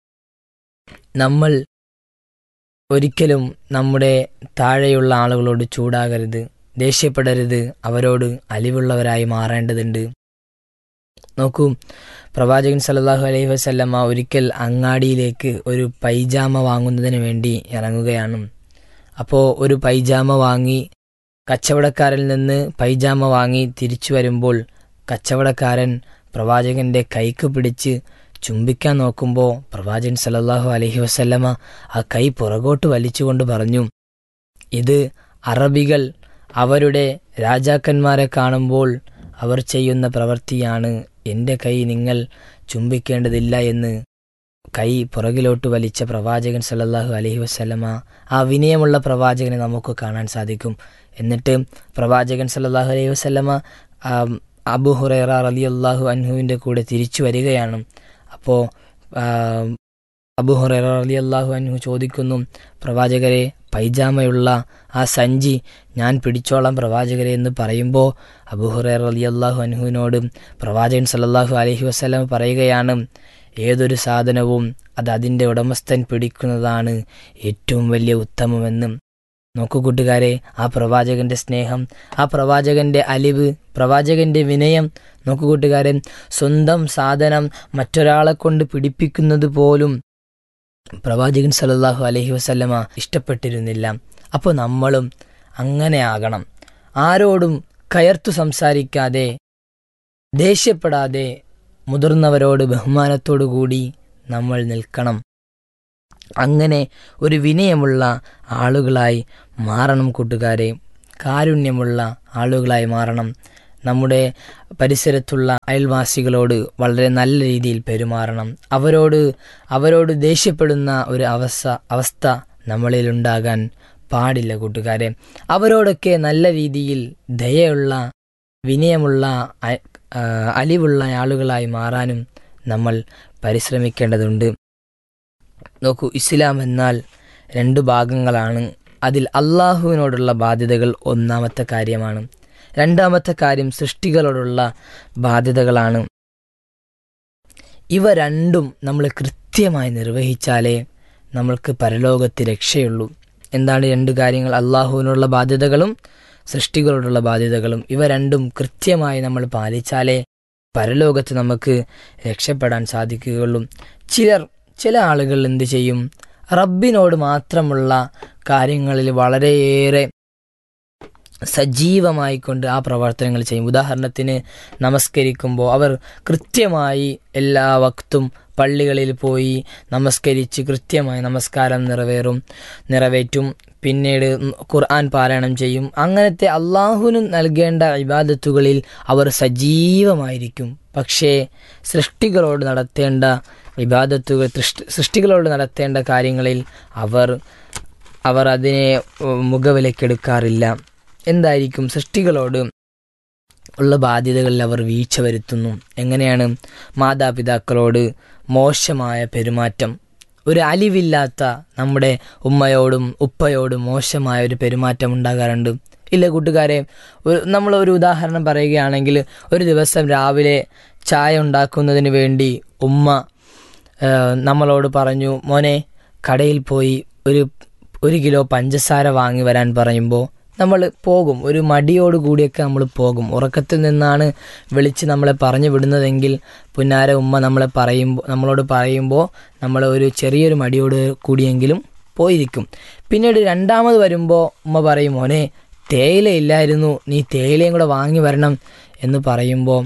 നമ്മൾ ഒരിക്കലും നമ്മുടെ താഴെയുള്ള ആളുകളോട് ചൂടാകരുത് ദേഷ്യപ്പെടരുത് അവരോട് അലിവുള്ളവരായി മാറേണ്ടതുണ്ട് നോക്കൂ പ്രവാചകൻ സല്ലല്ലാഹു അലൈഹി വസല്ലമ്മ ഒരിക്കൽ അങ്ങാടിയിലേക്ക് ഒരു പൈജാമ വാങ്ങുന്നതിന് വേണ്ടി ഇറങ്ങുകയാണ് അപ്പോൾ ഒരു പൈജാമ വാങ്ങി കച്ചവടക്കാരിൽ നിന്ന് പൈജാമ വാങ്ങി തിരിച്ചു വരുമ്പോൾ കച്ചവടക്കാരൻ പ്രവാചകന്റെ കൈക്ക് പിടിച്ച് ചുംബിക്കാൻ നോക്കുമ്പോൾ പ്രവാചകൻ സല്ലല്ലാഹു അലൈഹി വസല്ലമ ആ കൈ പുറകോട്ട് വലിച്ചുകൊണ്ട് പറഞ്ഞു ഇത് അറബികൾ അവരുടെ രാജാക്കന്മാരെ കാണുമ്പോൾ അവർ ചെയ്യുന്ന പ്രവൃത്തിയാണ് എൻ്റെ കൈ നിങ്ങൾ ചുംബിക്കേണ്ടതില്ല എന്ന് കൈ പുറകിലോട്ട് വലിച്ച പ്രവാചകൻ സല്ലല്ലാഹു അലൈഹി വസല്ലമ ആ വിനയമുള്ള പ്രവാചകനെ നമുക്ക് കാണാൻ സാധിക്കും എന്നിട്ട് പ്രവാചകൻ സല്ലല്ലാഹു അലൈഹി വസല്ലമ അബു ഹുറൈറ റളിയല്ലാഹു അൻഹുവിൻ്റെ കൂടെ തിരിച്ചു വരികയാണ് അപ്പോൾ അബു ഹുറൈറ റളിയല്ലാഹു അൻഹു ചോദിക്കുന്നു പ്രവാചകരെ പൈജാമയുള്ള ആ സഞ്ചി ഞാൻ പിടിച്ചോളാം പ്രവാചകരെ എന്ന് പറയുമ്പോൾ അബു ഹുറൈറ റളിയല്ലാഹു അൻഹുവിനോട് പ്രവാചകൻ സല്ലല്ലാഹു അലൈഹി വസല്ലം പറയുകയാണ് ഏതൊരു സാധനവും അത് അതിൻ്റെ ഉടമസ്ഥൻ പിടിക്കുന്നതാണ് ഏറ്റവും വലിയ ഉത്തമമെന്നും നോക്കൂ കൂട്ടുകാരെ ആ പ്രവാചകന്റെ സ്നേഹം ആ പ്രവാചകന്റെ അലിവ് പ്രവാചകന്റെ വിനയം നോക്കൂ കൂട്ടുകാരെ സ്വന്തം സാധനം മറ്റൊരാളെ കൊണ്ട് പിടിപ്പിക്കുന്നത് പോലും പ്രവാചകൻ സല്ലല്ലാഹു അലൈഹി വസല്ലമ ഇഷ്ടപ്പെട്ടിരുന്നില്ല അപ്പോൾ നമ്മളും അങ്ങനെ ആകണം ആരോടും കയർത്തു സംസാരിക്കാതെ ദേഷ്യപ്പെടാതെ മുതിർന്നവരോട് ബഹുമാനത്തോടു കൂടി നമ്മൾ നിൽക്കണം അങ്ങനെ ഒരു വിനയമുള്ള ആളുകളായി മാറണം കൂട്ടുകാരെ കാരുണ്യമുള്ള ആളുകളായി മാറണം നമ്മുടെ പരിസരത്തുള്ള അയൽവാസികളോട് വളരെ നല്ല രീതിയിൽ പെരുമാറണം അവരോട് അവരോട് ദേഷ്യപ്പെടുന്ന ഒരു അവസ്ഥ അവസ്ഥ നമ്മളിൽ ഉണ്ടാകാൻ പാടില്ല കൂട്ടുകാരെ അവരോടൊക്കെ നല്ല രീതിയിൽ ദയയുള്ള വിനയമുള്ള അ- ആ, അലിവുള്ള ആളുകളായി മാറാനും നമ്മൾ പരിശ്രമിക്കേണ്ടതുണ്ട് നോക്കൂ ഇസ്ലാം എന്നാൽ രണ്ട് ഭാഗങ്ങളാണ് അതിൽ അള്ളാഹുവിനോടുള്ള ബാധ്യതകൾ ഒന്നാമത്തെ കാര്യമാണ് രണ്ടാമത്തെ കാര്യം സൃഷ്ടികളോടുള്ള ബാധ്യതകളാണ് ഇവ രണ്ടും നമ്മൾ കൃത്യമായി നിർവഹിച്ചാലേ നമ്മൾക്ക് പരലോകത്ത് രക്ഷയുള്ളൂ എന്താണ് രണ്ട് കാര്യങ്ങൾ അള്ളാഹുവിനുള്ള ബാധ്യതകളും സൃഷ്ടികളോടുള്ള ബാധ്യതകളും ഇവ രണ്ടും കൃത്യമായി നമ്മൾ പാലിച്ചാലേ പരലോകത്ത് നമുക്ക് രക്ഷപ്പെടാൻ സാധിക്കുകയുള്ളൂ ചിലർ ചില ആളുകൾ എന്ത് ചെയ്യും റബ്ബിനോട് മാത്രമുള്ള കാര്യങ്ങളിൽ വളരെയേറെ സജീവമായിക്കൊണ്ട് ആ പ്രവർത്തനങ്ങൾ ചെയ്യും ഉദാഹരണത്തിന് നമസ്കരിക്കുമ്പോൾ അവർ കൃത്യമായി എല്ലാ വക്തും പള്ളികളിൽ പോയി നമസ്കരിച്ച് കൃത്യമായി നമസ്കാരം നിറവേറും നിറവേറ്റും പിന്നീട് ഖുർആൻ പാരായണം ചെയ്യും അങ്ങനത്തെ അള്ളാഹുവിന് നൽകേണ്ട ഇബാദത്തുകളിൽ അവർ സജീവമായിരിക്കും പക്ഷേ സൃഷ്ടികളോട് നടത്തേണ്ട ഇബാദത്തുകൾ സൃഷ്ടി- സൃഷ്ടികളോട് നടത്തേണ്ട കാര്യങ്ങളിൽ അവർ അവർ അതിനെ ഉം, മുഖവിലക്കെടുക്കാറില്ല എന്തായിരിക്കും സൃഷ്ടികളോട് ഉള്ള ബാധ്യതകളിൽ അവർ വീഴ്ച വരുത്തുന്നു എങ്ങനെയാണ് മാതാപിതാക്കളോട് മോശമായ പെരുമാറ്റം ഒരു അലിവില്ലാത്ത നമ്മുടെ ഉമ്മയോടും ഉപ്പയോടും മോശമായ ഒരു പെരുമാറ്റം ഉണ്ടാകാറുണ്ട് ഇല്ല കൂട്ടുകാരെ ഒരു നമ്മൾ ഒരു ഉദാഹരണം പറയുകയാണെങ്കിൽ ഒരു ദിവസം രാവിലെ ചായ ഉണ്ടാക്കുന്നതിന് വേണ്ടി ഉമ്മ ആ, നമ്മളോട് പറഞ്ഞു മോനെ കടയിൽ പോയി ഒരു ഒരു കിലോ പഞ്ചസാര വാങ്ങി വരാൻ പറയുമ്പോൾ നമ്മൾ പോകും ഒരു മടിയോട് കൂടിയൊക്കെ നമ്മൾ പോകും ഉറക്കത്തിൽ നിന്നാണ് വിളിച്ച് നമ്മളെ പറഞ്ഞു വിടുന്നതെങ്കിൽ പുന്നാര ഉമ്മ നമ്മളെ പറയുമ്പോൾ നമ്മളോട് പറയുമ്പോൾ നമ്മൾ ഒരു ചെറിയൊരു മടിയോട് കൂടിയെങ്കിലും പോയിരിക്കും പിന്നീട് രണ്ടാമത് വരുമ്പോൾ ഉമ്മ പറയും മോനെ തേയില ഇല്ലായിരുന്നു നീ തേയിലയും കൂടെ വാങ്ങി വരണം എന്ന് പറയുമ്പോൾ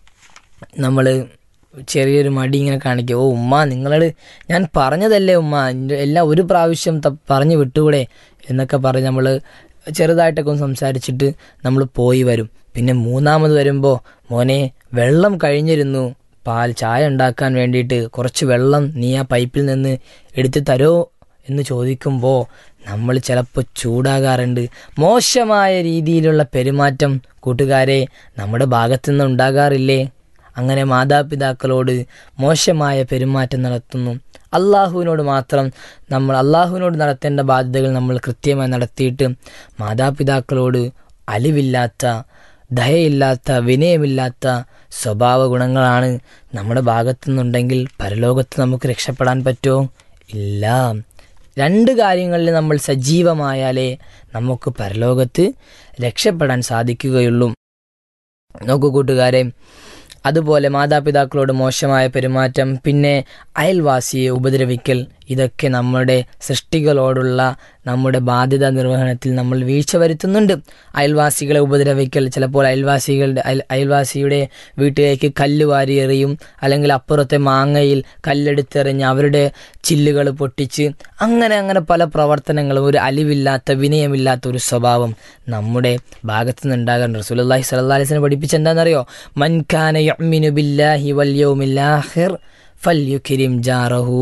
നമ്മൾ ചെറിയൊരു മടി ഇങ്ങനെ കാണിക്കും ഓ ഉമ്മ നിങ്ങളോട് ഞാൻ പറഞ്ഞതല്ലേ ഉമ്മ എൻ്റെ എല്ലാം ഒരു പ്രാവശ്യം ത- പറഞ്ഞു വിട്ടുകൂടെ എന്നൊക്കെ പറഞ്ഞ് നമ്മൾ ചെറുതായിട്ടൊക്കെ ഒന്ന് സംസാരിച്ചിട്ട് നമ്മൾ പോയി വരും പിന്നെ മൂന്നാമത് വരുമ്പോൾ മോനെ വെള്ളം കഴിഞ്ഞിരുന്നു പാൽ ചായ ഉണ്ടാക്കാൻ വേണ്ടിയിട്ട് കുറച്ച് വെള്ളം നീ ആ പൈപ്പിൽ നിന്ന് എടുത്ത് തരോ എന്ന് ചോദിക്കുമ്പോൾ നമ്മൾ ചിലപ്പോൾ ചൂടാകാറുണ്ട് മോശമായ രീതിയിലുള്ള പെരുമാറ്റം കൂട്ടുകാരെ നമ്മുടെ ഭാഗത്തുനിന്ന് ഉണ്ടാകാറില്ലേ അങ്ങനെ മാതാപിതാക്കളോട് മോശമായ പെരുമാറ്റം നടത്തുന്നു അള്ളാഹുവിനോട് മാത്രം നമ്മൾ അള്ളാഹുവിനോട് നടത്തേണ്ട ബാധ്യതകൾ നമ്മൾ കൃത്യമായി നടത്തിയിട്ട് മാതാപിതാക്കളോട് അലിവില്ലാത്ത ദയയില്ലാത്ത വിനയമില്ലാത്ത സ്വഭാവ ഗുണങ്ങളാണ് നമ്മുടെ ഭാഗത്തു നിന്നുണ്ടെങ്കിൽ പരലോകത്ത് നമുക്ക് രക്ഷപ്പെടാൻ പറ്റുമോ ഇല്ല രണ്ട് കാര്യങ്ങളിൽ നമ്മൾ സജീവമായാലേ നമുക്ക് പരലോകത്ത് രക്ഷപ്പെടാൻ സാധിക്കുകയുള്ളൂ നോക്കൂ കൂട്ടുകാരെ അതുപോലെ മാതാപിതാക്കളോട് മോശമായ പെരുമാറ്റം പിന്നെ അയൽവാസിയെ ഉപദ്രവിക്കൽ ഇതൊക്കെ നമ്മുടെ സൃഷ്ടികളോടുള്ള നമ്മുടെ ബാധ്യത നിർവഹണത്തിൽ നമ്മൾ വീഴ്ച വരുത്തുന്നുണ്ട് അയൽവാസികളെ ഉപദ്രവിക്കൽ ചിലപ്പോൾ അയൽവാസികളുടെ അയൽ അയൽവാസിയുടെ വീട്ടിലേക്ക് കല്ല് വാരി എറിയും അല്ലെങ്കിൽ അപ്പുറത്തെ മാങ്ങയിൽ കല്ലെടുത്തെറിഞ്ഞ് അവരുടെ ചില്ലുകൾ പൊട്ടിച്ച് അങ്ങനെ അങ്ങനെ പല പ്രവർത്തനങ്ങളും ഒരു അലിവില്ലാത്ത വിനയമില്ലാത്ത ഒരു സ്വഭാവം നമ്മുടെ ഭാഗത്തു നിന്നുണ്ടാകാൻ റസൂലുള്ളാഹി സ്വല്ലല്ലാഹി അലൈഹി വസല്ലം പഠിപ്പിച്ച എന്താണെന്നറിയോ മൻ കാന യുഅ്മിനു ബില്ലാഹി വൽ യൗമിൽ ആഖിർ ഫൽയുക്രിം ജാറഹു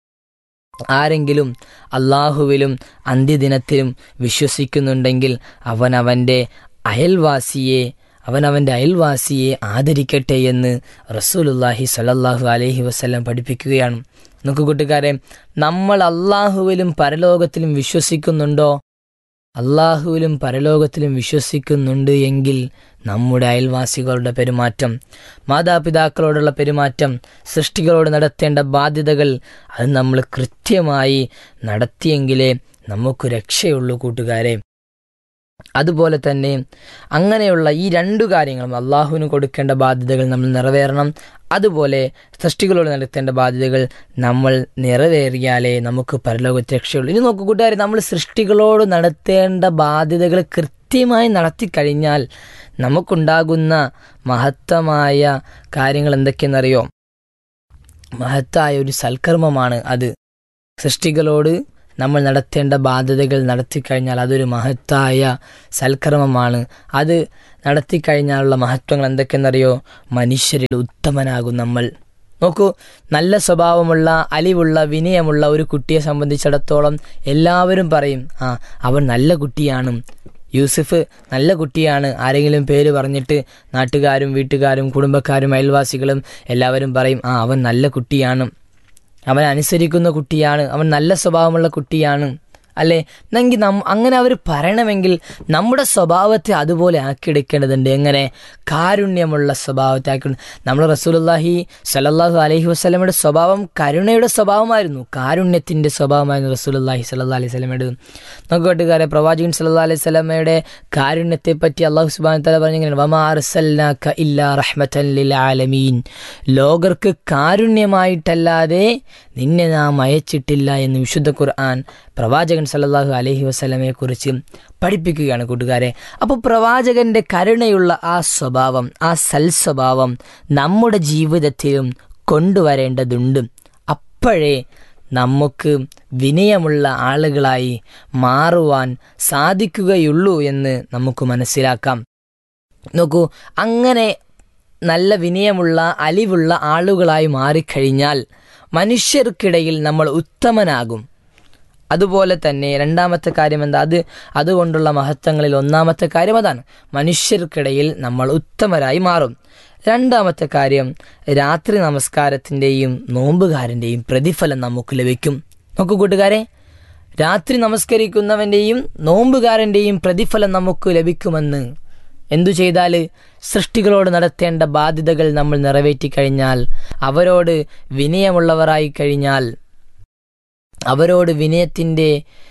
ആരെങ്കിലും അള്ളാഹുവിലും അന്ത്യദിനത്തിലും വിശ്വസിക്കുന്നുണ്ടെങ്കിൽ അവൻ അവൻ്റെ അയൽവാസിയെ അവൻ അവൻ്റെ അയൽവാസിയെ ആദരിക്കട്ടെ എന്ന് റസൂലുല്ലാഹി സ്വല്ലല്ലാഹു അലൈഹി വസല്ലം പഠിപ്പിക്കുകയാണ് നോക്കൂ കൂട്ടുകാരെ നമ്മൾ അള്ളാഹുവിലും പരലോകത്തിലും വിശ്വസിക്കുന്നുണ്ടോ അള്ളാഹുവിലും പരലോകത്തിലും വിശ്വസിക്കുന്നുണ്ട് എങ്കിൽ നമ്മുടെ അയൽവാസികളുടെ പെരുമാറ്റം മാതാപിതാക്കളോടുള്ള പെരുമാറ്റം സൃഷ്ടികളോട് നടത്തേണ്ട ബാധ്യതകൾ അത് നമ്മൾ കൃത്യമായി നടത്തിയെങ്കിലേ നമുക്ക് രക്ഷയുള്ളൂ കൂട്ടുകാരെ അതുപോലെ തന്നെ അങ്ങനെയുള്ള ഈ രണ്ടു കാര്യങ്ങളും അള്ളാഹുവിന് കൊടുക്കേണ്ട ബാധ്യതകൾ നമ്മൾ നിറവേറണം അതുപോലെ സൃഷ്ടികളോട് നടത്തേണ്ട ബാധ്യതകൾ നമ്മൾ നിറവേറിയാലേ നമുക്ക് പരലോകത്ത് രക്ഷയുള്ളൂ ഇനി നോക്കൂ കൂട്ടുകാരെ നമ്മൾ സൃഷ്ടികളോട് നടത്തേണ്ട ബാധ്യതകൾ കൃത്യമായി നടത്തിക്കഴിഞ്ഞാൽ നമുക്കുണ്ടാകുന്ന മഹത്തമായ കാര്യങ്ങൾ എന്തൊക്കെയെന്നറിയോ മഹത്തായ ഒരു സൽക്കർമ്മമാണ് അത് സൃഷ്ടികളോട് നമ്മൾ നടത്തേണ്ട ബാധ്യതകൾ നടത്തിക്കഴിഞ്ഞാൽ അതൊരു മഹത്തായ സൽക്കർമ്മമാണ് അത് നടത്തിക്കഴിഞ്ഞാലുള്ള മഹത്വങ്ങൾ എന്തൊക്കെയെന്നറിയോ മനുഷ്യരിൽ ഉത്തമനാകും നമ്മൾ നോക്കൂ നല്ല സ്വഭാവമുള്ള അലിവുള്ള വിനയമുള്ള ഒരു കുട്ടിയെ സംബന്ധിച്ചിടത്തോളം എല്ലാവരും പറയും ആ അവൻ നല്ല കുട്ടിയാണ് യൂസഫ് നല്ല കുട്ടിയാണ് ആരെങ്കിലും പേര് പറഞ്ഞിട്ട് നാട്ടുകാരും വീട്ടുകാരും കുടുംബക്കാരും അയൽവാസികളും എല്ലാവരും പറയും ആ അവൻ നല്ല കുട്ടിയാണ് അവൻ അനുസരിക്കുന്ന കുട്ടിയാണ് അവൻ നല്ല സ്വഭാവമുള്ള കുട്ടിയാണ് അല്ലേ എന്നെങ്കിൽ നം അങ്ങനെ അവർ പറയണമെങ്കിൽ നമ്മുടെ സ്വഭാവത്തെ അതുപോലെ ആക്കിയെടുക്കേണ്ടതുണ്ട് എങ്ങനെ കാരുണ്യമുള്ള സ്വഭാവത്തെ ആക്കി നമ്മൾ റസൂലുല്ലാഹി സലല്ലാഹു അലൈഹി വസ്ലമയുടെ സ്വഭാവം കരുണയുടെ സ്വഭാവമായിരുന്നു കാരുണ്യത്തിൻ്റെ സ്വഭാവമായിരുന്നു റസൂലുല്ലാഹി സല്ലാ അലൈഹി സ്വലമയുടെ നമുക്ക് കൂട്ടുകാരെ പ്രവാചകൻ സല്ലാ അലൈഹി സ്വലമയുടെ കാരുണ്യത്തെ പറ്റി അള്ളാഹു സുബാൻ തല പറഞ്ഞിങ്ങനെ വമാ അർസൽനാക ഇല്ലാ റഹ്മത്തൻ ലിൽ ആലമീൻ ലോകർക്ക് കാരുണ്യമായിട്ടല്ലാതെ നിന്നെ നാം അയച്ചിട്ടില്ല എന്ന് വിശുദ്ധ ഖുർആൻ പ്രവാചകൻ സല്ലല്ലാഹു അലൈഹി വസ്ലമയെ കുറിച്ച് പഠിപ്പിക്കുകയാണ് കൂട്ടുകാരെ അപ്പോൾ പ്രവാചകന്റെ കരുണയുള്ള ആ സ്വഭാവം ആ സൽസ്വഭാവം നമ്മുടെ ജീവിതത്തിലും കൊണ്ടുവരേണ്ടതുണ്ട് അപ്പോഴേ നമുക്ക് വിനയമുള്ള ആളുകളായി മാറുവാൻ സാധിക്കുകയുള്ളൂ എന്ന് നമുക്ക് മനസ്സിലാക്കാം നോക്കൂ അങ്ങനെ നല്ല വിനയമുള്ള അലിവുള്ള ആളുകളായി മാറിക്കഴിഞ്ഞാൽ മനുഷ്യർക്കിടയിൽ നമ്മൾ ഉത്തമനാകും അതുപോലെ തന്നെ രണ്ടാമത്തെ കാര്യം എന്താ അത് അതുകൊണ്ടുള്ള മഹത്വങ്ങളിൽ ഒന്നാമത്തെ കാര്യം അതാണ് മനുഷ്യർക്കിടയിൽ നമ്മൾ ഉത്തമരായി മാറും രണ്ടാമത്തെ കാര്യം രാത്രി നമസ്കാരത്തിൻ്റെയും നോമ്പുകാരൻ്റെയും പ്രതിഫലം നമുക്ക് ലഭിക്കും നോക്കൂ കൂട്ടുകാരെ രാത്രി നമസ്കരിക്കുന്നവൻ്റെയും നോമ്പുകാരൻ്റെയും പ്രതിഫലം നമുക്ക് ലഭിക്കുമെന്ന് എന്തു ചെയ്താൽ സൃഷ്ടികളോട് നടത്തേണ്ട ബാധ്യതകൾ നമ്മൾ നിറവേറ്റി കഴിഞ്ഞാൽ അവരോട് വിനയമുള്ളവരായി കഴിഞ്ഞാൽ അവരോട് വിനയത്തിൻ്റെ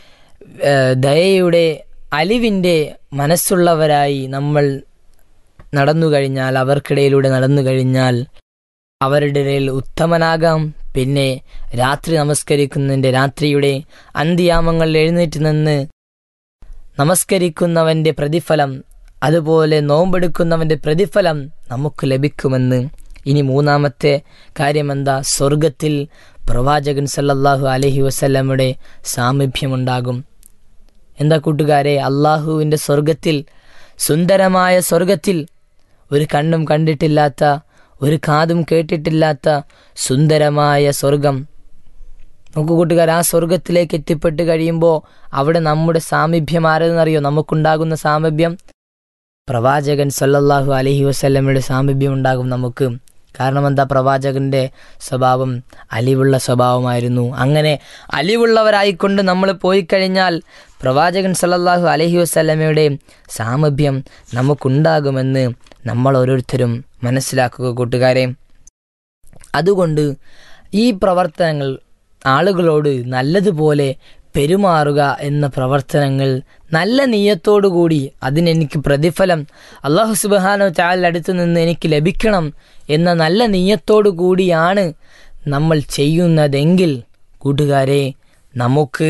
ദയയുടെ അലിവിൻ്റെ മനസ്സുള്ളവരായി നമ്മൾ നടന്നു കഴിഞ്ഞാൽ അവർക്കിടയിലൂടെ നടന്നു കഴിഞ്ഞാൽ അവരുടെ ഇടയിൽ ഉത്തമനാകാം പിന്നെ രാത്രി നമസ്കരിക്കുന്നതിൻ്റെ രാത്രിയുടെ അന്ത്യാമങ്ങളിൽ എഴുന്നേറ്റ് നിന്ന് നമസ്കരിക്കുന്നവൻ്റെ പ്രതിഫലം അതുപോലെ നോമ്പെടുക്കുന്നവൻ്റെ പ്രതിഫലം നമുക്ക് ലഭിക്കുമെന്ന് ഇനി മൂന്നാമത്തെ കാര്യം എന്താ സ്വർഗത്തിൽ പ്രവാചകൻ സല്ലല്ലാഹു അലഹി വസ്ല്ലമ്മയുടെ സാമീപ്യമുണ്ടാകും എന്താ കൂട്ടുകാരെ അള്ളാഹുവിൻ്റെ സ്വർഗത്തിൽ സുന്ദരമായ സ്വർഗത്തിൽ ഒരു കണ്ണും കണ്ടിട്ടില്ലാത്ത ഒരു കാതും കേട്ടിട്ടില്ലാത്ത സുന്ദരമായ സ്വർഗം നമുക്ക് കൂട്ടുകാർ ആ സ്വർഗത്തിലേക്ക് എത്തിപ്പെട്ട് കഴിയുമ്പോൾ അവിടെ നമ്മുടെ സാമീപ്യം ആരെന്നറിയോ നമുക്കുണ്ടാകുന്ന സാമീപ്യം പ്രവാചകൻ സല്ലല്ലാഹു അലഹി വസ്ല്ലമ്മയുടെ സാമീപ്യം ഉണ്ടാകും നമുക്ക് കാരണം എന്താ പ്രവാചകന്റെ സ്വഭാവം അലിവുള്ള സ്വഭാവമായിരുന്നു അങ്ങനെ അലിവുള്ളവരായിക്കൊണ്ട് നമ്മൾ പോയി കഴിഞ്ഞാൽ പ്രവാചകൻ സല്ലല്ലാഹു അലഹി വസ്ല്ലമയുടെ സാമീപ്യം നമുക്കുണ്ടാകുമെന്ന് നമ്മൾ ഓരോരുത്തരും മനസ്സിലാക്കുക കൂട്ടുകാരെ അതുകൊണ്ട് ഈ പ്രവർത്തനങ്ങൾ ആളുകളോട് നല്ലതുപോലെ പെരുമാറുക എന്ന പ്രവർത്തനങ്ങൾ നല്ല നീയത്തോടുകൂടി അതിനെനിക്ക് പ്രതിഫലം അള്ളാഹു സുബാനോ ചാലിൻ്റെ അടുത്ത് നിന്ന് എനിക്ക് ലഭിക്കണം എന്ന നല്ല നീയത്തോടു കൂടിയാണ് നമ്മൾ ചെയ്യുന്നതെങ്കിൽ കൂട്ടുകാരെ നമുക്ക്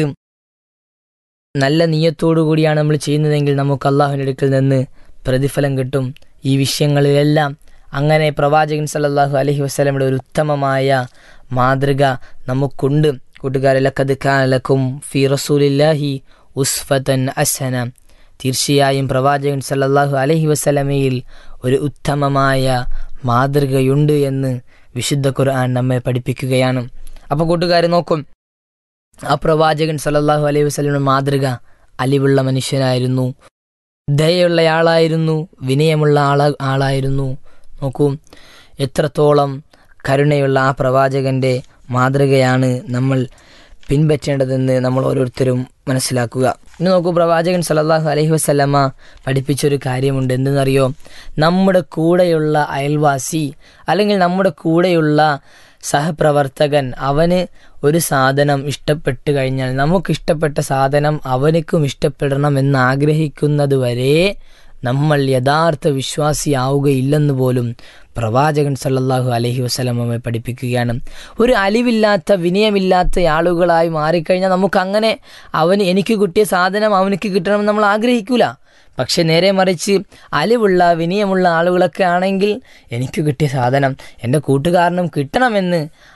നല്ല നീയത്തോടു കൂടിയാണ് നമ്മൾ ചെയ്യുന്നതെങ്കിൽ നമുക്ക് അള്ളാഹുവിൻ്റെ അടുക്കൽ നിന്ന് പ്രതിഫലം കിട്ടും ഈ വിഷയങ്ങളിലെല്ലാം അങ്ങനെ പ്രവാചകൻ സല്ലല്ലാഹു അലഹി വസ്ലമയുടെ ഒരു ഉത്തമമായ മാതൃക നമുക്കുണ്ട് കൂട്ടുകാരെ ലക്കത് കാലക്കും ഫി റസൂലില്ലാഹി ഉസ്ഫത്തൻ അസന തീർച്ചയായും പ്രവാചകൻ സല്ലല്ലാഹു അലഹി വസ്ലമയിൽ ഒരു ഉത്തമമായ മാതൃകയുണ്ട് എന്ന് വിശുദ്ധ ഖുർആൻ നമ്മെ പഠിപ്പിക്കുകയാണ് അപ്പോൾ കൂട്ടുകാരെ നോക്കും ആ പ്രവാചകൻ സല്ലല്ലാഹു അലൈഹി വസ്ലമിയുടെ മാതൃക അലിവുള്ള മനുഷ്യനായിരുന്നു ദയുള്ള വിനയമുള്ള ആള ആളായിരുന്നു നോക്കൂ എത്രത്തോളം കരുണയുള്ള ആ പ്രവാചകന്റെ മാതൃകയാണ് നമ്മൾ പിൻപറ്റേണ്ടതെന്ന് നമ്മൾ ഓരോരുത്തരും മനസ്സിലാക്കുക ഇനി നോക്കൂ പ്രവാചകൻ സല്ലല്ലാഹു അലൈഹി വസല്ലമ്മ പഠിപ്പിച്ചൊരു കാര്യമുണ്ട് എന്തെന്നറിയോ നമ്മുടെ കൂടെയുള്ള അയൽവാസി അല്ലെങ്കിൽ നമ്മുടെ കൂടെയുള്ള സഹപ്രവർത്തകൻ അവന് ഒരു സാധനം ഇഷ്ടപ്പെട്ട് കഴിഞ്ഞാൽ നമുക്ക് ഇഷ്ടപ്പെട്ട സാധനം അവനക്കും ഇഷ്ടപ്പെടണം എന്ന് ആഗ്രഹിക്കുന്നത് വരെ നമ്മൾ യഥാർത്ഥ വിശ്വാസിയാവുകയില്ലെന്ന് പോലും പ്രവാചകൻ സല്ലല്ലാഹു അലഹി വസ്ലമെ പഠിപ്പിക്കുകയാണ് ഒരു അലിവില്ലാത്ത വിനയമില്ലാത്ത ആളുകളായി മാറിക്കഴിഞ്ഞാൽ നമുക്ക് അങ്ങനെ അവന് എനിക്ക് കിട്ടിയ സാധനം അവനക്ക് കിട്ടണമെന്ന് നമ്മൾ ആഗ്രഹിക്കൂല പക്ഷെ നേരെ മറിച്ച് അലിവുള്ള വിനയമുള്ള ആളുകളൊക്കെ ആണെങ്കിൽ എനിക്ക് കിട്ടിയ സാധനം എൻ്റെ കൂട്ടുകാരനും കിട്ടണമെന്ന്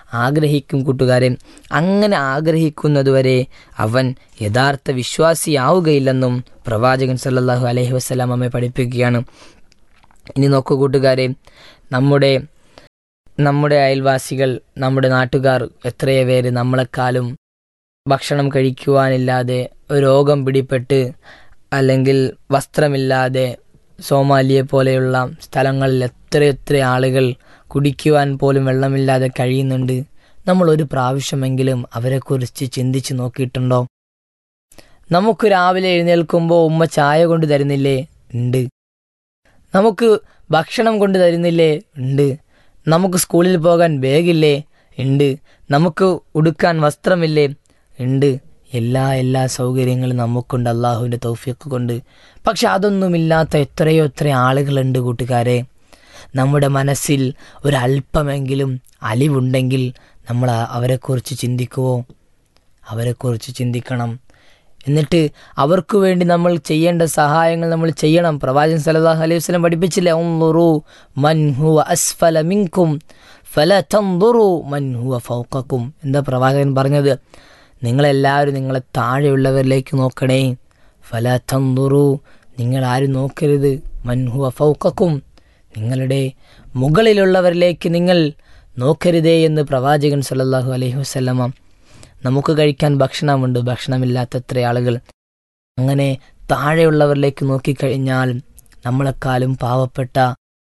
ആഗ്രഹിക്കും കൂട്ടുകാരെ അങ്ങനെ ആഗ്രഹിക്കുന്നതുവരെ അവൻ യഥാർത്ഥ വിശ്വാസിയാവുകയില്ലെന്നും പ്രവാചകൻ സല്ലല്ലാഹു അലൈഹി വസ്ലാം നമ്മെ പഠിപ്പിക്കുകയാണ് ഇനി നോക്കൂ കൂട്ടുകാരെ നമ്മുടെ നമ്മുടെ അയൽവാസികൾ നമ്മുടെ നാട്ടുകാർ എത്രയോ പേര് നമ്മളെക്കാളും ഭക്ഷണം കഴിക്കുവാനില്ലാതെ രോഗം പിടിപെട്ട് അല്ലെങ്കിൽ വസ്ത്രമില്ലാതെ സോമാലിയെ പോലെയുള്ള സ്ഥലങ്ങളിൽ എത്രയെത്ര ആളുകൾ കുടിക്കുവാൻ പോലും വെള്ളമില്ലാതെ കഴിയുന്നുണ്ട് നമ്മൾ ഒരു പ്രാവശ്യമെങ്കിലും അവരെക്കുറിച്ച് ചിന്തിച്ചു നോക്കിയിട്ടുണ്ടോ നമുക്ക് രാവിലെ എഴുന്നേൽക്കുമ്പോൾ ഉമ്മ ചായ കൊണ്ട് തരുന്നില്ലേ ഉണ്ട് നമുക്ക് ഭക്ഷണം കൊണ്ട് തരുന്നില്ലേ ഉണ്ട് നമുക്ക് സ്കൂളിൽ പോകാൻ ബാഗില്ലേ ഉണ്ട് നമുക്ക് ഉടുക്കാൻ വസ്ത്രമില്ലേ ഉണ്ട് എല്ലാ എല്ലാ സൗകര്യങ്ങളും നമുക്കുണ്ട് അള്ളാഹുവിൻ്റെ തൗഫീഖ് കൊണ്ട് പക്ഷെ അതൊന്നുമില്ലാത്ത എത്രയോ എത്ര ആളുകളുണ്ട് കൂട്ടുകാരെ നമ്മുടെ മനസ്സിൽ ഒരല്പമെങ്കിലും അലിവുണ്ടെങ്കിൽ നമ്മൾ അവരെക്കുറിച്ച് ചിന്തിക്കുവോ അവരെക്കുറിച്ച് ചിന്തിക്കണം എന്നിട്ട് അവർക്ക് വേണ്ടി നമ്മൾ ചെയ്യേണ്ട സഹായങ്ങൾ നമ്മൾ ചെയ്യണം പ്രവാചകൻ സല്ലല്ലാഹു അലൈഹി വസല്ലം പഠിപ്പിച്ചില്ലേ ഉൻദുറു മൻ ഹുവ അസ്ഫല മിൻകും ഫല തൻദുറു മൻ ഹുവ ഫൗഖക്കും എന്താ പ്രവാചകൻ പറഞ്ഞത് നിങ്ങളെല്ലാവരും നിങ്ങളെ താഴെയുള്ളവരിലേക്ക് നോക്കണേ ഫല തൻദുറു നിങ്ങൾ ആരും നോക്കരുത് മൻ ഹുവ ഫൗഖക്കും നിങ്ങളുടെ മുകളിലുള്ളവരിലേക്ക് നിങ്ങൾ നോക്കരുതേ എന്ന് പ്രവാചകൻ സല്ലല്ലാഹു അലൈഹി വസല്ലമ നമുക്ക് കഴിക്കാൻ ഭക്ഷണമുണ്ട് ഭക്ഷണമില്ലാത്ത എത്ര ആളുകൾ അങ്ങനെ താഴെയുള്ളവരിലേക്ക് നോക്കിക്കഴിഞ്ഞാൽ നമ്മളെക്കാളും പാവപ്പെട്ട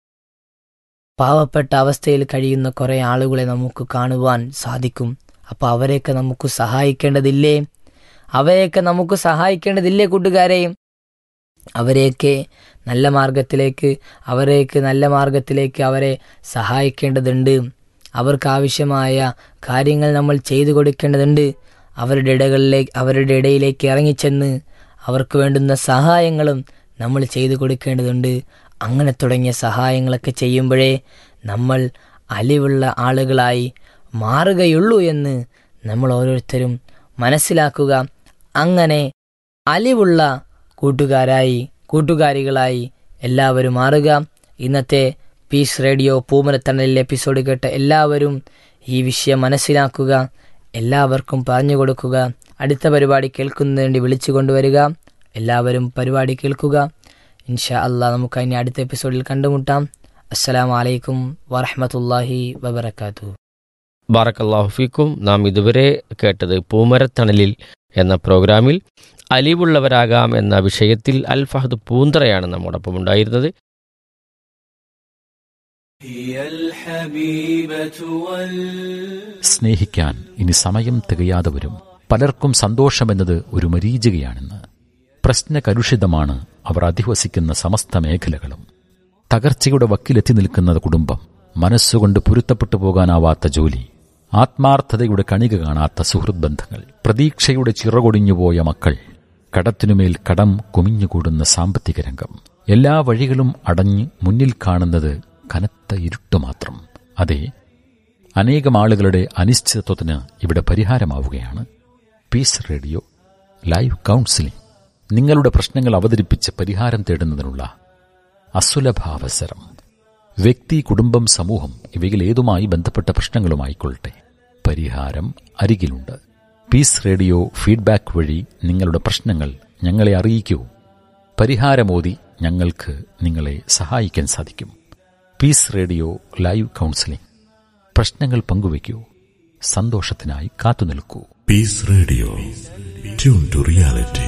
പാവപ്പെട്ട അവസ്ഥയിൽ കഴിയുന്ന കുറേ ആളുകളെ നമുക്ക് കാണുവാൻ സാധിക്കും അപ്പോൾ അവരെയൊക്കെ നമുക്ക് സഹായിക്കേണ്ടതില്ലേ അവരെയൊക്കെ നമുക്ക് സഹായിക്കേണ്ടതില്ലേ കൂട്ടുകാരെ അവരെയൊക്കെ നല്ല മാർഗത്തിലേക്ക് അവരെയൊക്കെ നല്ല മാർഗത്തിലേക്ക് അവരെ സഹായിക്കേണ്ടതുണ്ട് അവർക്ക് ആവശ്യമായ കാര്യങ്ങൾ നമ്മൾ ചെയ്തു കൊടുക്കേണ്ടതുണ്ട് അവരുടെ ഇടകളിലേക്ക് അവരുടെ ഇടയിലേക്ക് ഇറങ്ങിച്ചെന്ന് അവർക്ക് വേണ്ടുന്ന സഹായങ്ങളും നമ്മൾ ചെയ്തു കൊടുക്കേണ്ടതുണ്ട് അങ്ങനെ തുടങ്ങിയ സഹായങ്ങളൊക്കെ ചെയ്യുമ്പോഴേ നമ്മൾ അലിവുള്ള ആളുകളായി മാറുകയുള്ളൂ എന്ന് നമ്മൾ ഓരോരുത്തരും മനസ്സിലാക്കുക അങ്ങനെ അലിവുള്ള കൂട്ടുകാരായി കൂട്ടുകാരികളായി എല്ലാവരും മാറുക ഇന്നത്തെ പീസ് റേഡിയോ പൂമരത്തണലിൽ എപ്പിസോഡ് കേട്ട എല്ലാവരും ഈ വിഷയം മനസ്സിലാക്കുക എല്ലാവർക്കും പറഞ്ഞു കൊടുക്കുക അടുത്ത പരിപാടി കേൾക്കുന്നതിന് വേണ്ടി വിളിച്ചു കൊണ്ടുവരിക എല്ലാവരും പരിപാടി കേൾക്കുക ഇൻഷാ അല്ലാ നമുക്ക് അതിന് അടുത്ത എപ്പിസോഡിൽ കണ്ടുമുട്ടാം അസ്സലാമു അലൈക്കും വറഹമത്തല്ലാഹി വബർക്കാത്തു ബാറക്കല്ലാഹു ഫീക്കും നാം ഇതുവരെ കേട്ടത് പൂമരത്തണലിൽ എന്ന പ്രോഗ്രാമിൽ അലിവുള്ളവരാകാം എന്ന വിഷയത്തിൽ അൽ ഫഹദ് പൂന്തറയാണ് നമ്മോടൊപ്പം ഉണ്ടായിരുന്നത് സ്നേഹിക്കാൻ ഇനി സമയം തികയാതെ വരും പലർക്കും സന്തോഷമെന്നത് ഒരു മരീചികയാണെന്ന് പ്രശ്നകലുഷിതമാണ് അവർ അധിവസിക്കുന്ന സമസ്ത മേഖലകളും തകർച്ചയുടെ വക്കിലെത്തി നിൽക്കുന്ന കുടുംബം മനസ്സുകൊണ്ട് പൊരുത്തപ്പെട്ടു പോകാനാവാത്ത ജോലി ആത്മാർത്ഥതയുടെ കണിക കാണാത്ത സുഹൃത് ബന്ധങ്ങൾ പ്രതീക്ഷയുടെ ചിറകൊടിഞ്ഞുപോയ മക്കൾ കടത്തിനുമേൽ കടം കുമിഞ്ഞുകൂടുന്ന സാമ്പത്തിക രംഗം എല്ലാ വഴികളും അടഞ്ഞ് മുന്നിൽ കാണുന്നത് കനത്ത ഇരുട്ട് മാത്രം അതെ അനേകം ആളുകളുടെ അനിശ്ചിതത്വത്തിന് ഇവിടെ പരിഹാരമാവുകയാണ് പീസ് റേഡിയോ ലൈവ് കൗൺസിലിംഗ് നിങ്ങളുടെ പ്രശ്നങ്ങൾ അവതരിപ്പിച്ച് പരിഹാരം തേടുന്നതിനുള്ള അസുലഭാവസരം വ്യക്തി കുടുംബം സമൂഹം ഇവയിൽ ഏതുമായി ബന്ധപ്പെട്ട പ്രശ്നങ്ങളുമായിക്കൊള്ളട്ടെ പരിഹാരം അരികിലുണ്ട് പീസ് റേഡിയോ ഫീഡ്ബാക്ക് വഴി നിങ്ങളുടെ പ്രശ്നങ്ങൾ ഞങ്ങളെ അറിയിക്കൂ പരിഹാരമോതി ഞങ്ങൾക്ക് നിങ്ങളെ സഹായിക്കാൻ സാധിക്കും പീസ് റേഡിയോ ലൈവ് കൗൺസിലിംഗ് പ്രശ്നങ്ങൾ പങ്കുവയ്ക്കൂ സന്തോഷത്തിനായി കാത്തുനിൽക്കൂ Peace Radio. Tune to reality.